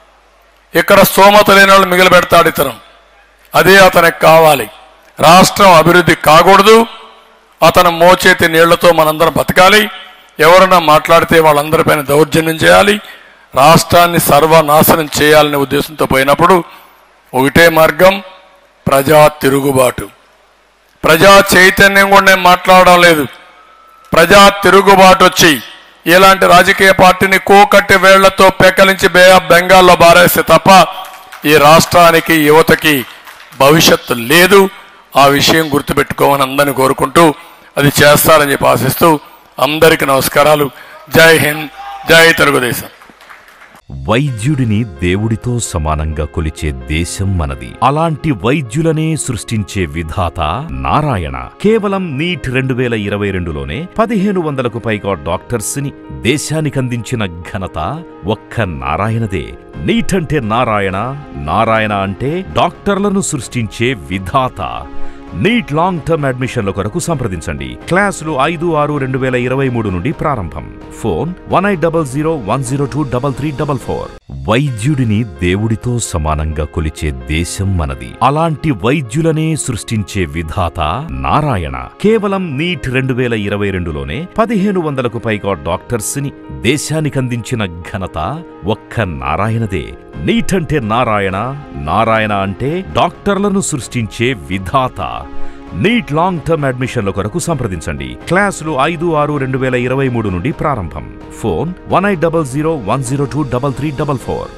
F: ఇక్కడ స్తోమత లేని వాళ్ళు మిగిలి పెడతాడు ఇతను అదే అతనికి కావాలి రాష్ట్రం అభివృద్ధి కాకూడదు అతను మోచేతి నీళ్లతో మనందరం బతకాలి ఎవరన్నా మాట్లాడితే వాళ్ళందరిపైన దౌర్జన్యం చేయాలి రాష్ట్రాన్ని సర్వనాశనం చేయాలనే ఉద్దేశంతో పోయినప్పుడు ఒకటే మార్గం ప్రజా తిరుగుబాటు ప్రజా చైతన్యం కూడా నేను మాట్లాడడం లేదు ప్రజా తిరుగుబాటు వచ్చి ఇలాంటి రాజకీయ పార్టీని కోకట్టి వేళ్లతో పెకలించి బే ఆఫ్ బెంగాల్లో బారేస్తే తప్ప ఈ రాష్ట్రానికి యువతకి భవిష్యత్తు లేదు ఆ విషయం గుర్తుపెట్టుకోమని అందరిని కోరుకుంటూ అది చేస్తారని చెప్పి ఆశిస్తూ అందరికీ నమస్కారాలు జై హింద్ జై తెలుగుదేశం
P: వైద్యుడిని దేవుడితో సమానంగా కొలిచే దేశం మనది అలాంటి వైద్యులనే సృష్టించే విధాత నారాయణ కేవలం నీట్ రెండు వేల ఇరవై రెండులోనే పదిహేను వందలకు పైగా డాక్టర్స్ ని దేశానికందించిన ఘనత ఒక్క నారాయణదే నీట్ అంటే నారాయణ నారాయణ అంటే డాక్టర్లను సృష్టించే విధాత నీట్ లాంగ్ టర్మ్ అడ్మిషన్ల కొరకు సంప్రదించండి క్లాసులు ఐదు ఆరు రెండు వేల ఇరవై మూడు నుండి ప్రారంభం phone one eight double zero one zero two double three double four వైద్యుడిని దేవుడితో సమానంగా కొలిచే దేశం మనది అలాంటి వైద్యులనే సృష్టించే విధాత నారాయణ కేవలం నీట్ రెండు వేల ఇరవై రెండులోనే పదిహేను వందలకు పైగా డాక్టర్స్ ని దేశానికందించిన ఘనత ఒక్క నారాయణదే నీట్ అంటే నారాయణ నారాయణ అంటే డాక్టర్లను సృష్టించే విధాత నీట్ లాంగ్ టర్మ్ అడ్మిషన్ల కొరకు సంప్రదించండి క్లాసులు ఐదు ఆరు రెండు వేల ఇరవై మూడు నుండి ప్రారంభం phone one eight double zero one zero two double three double four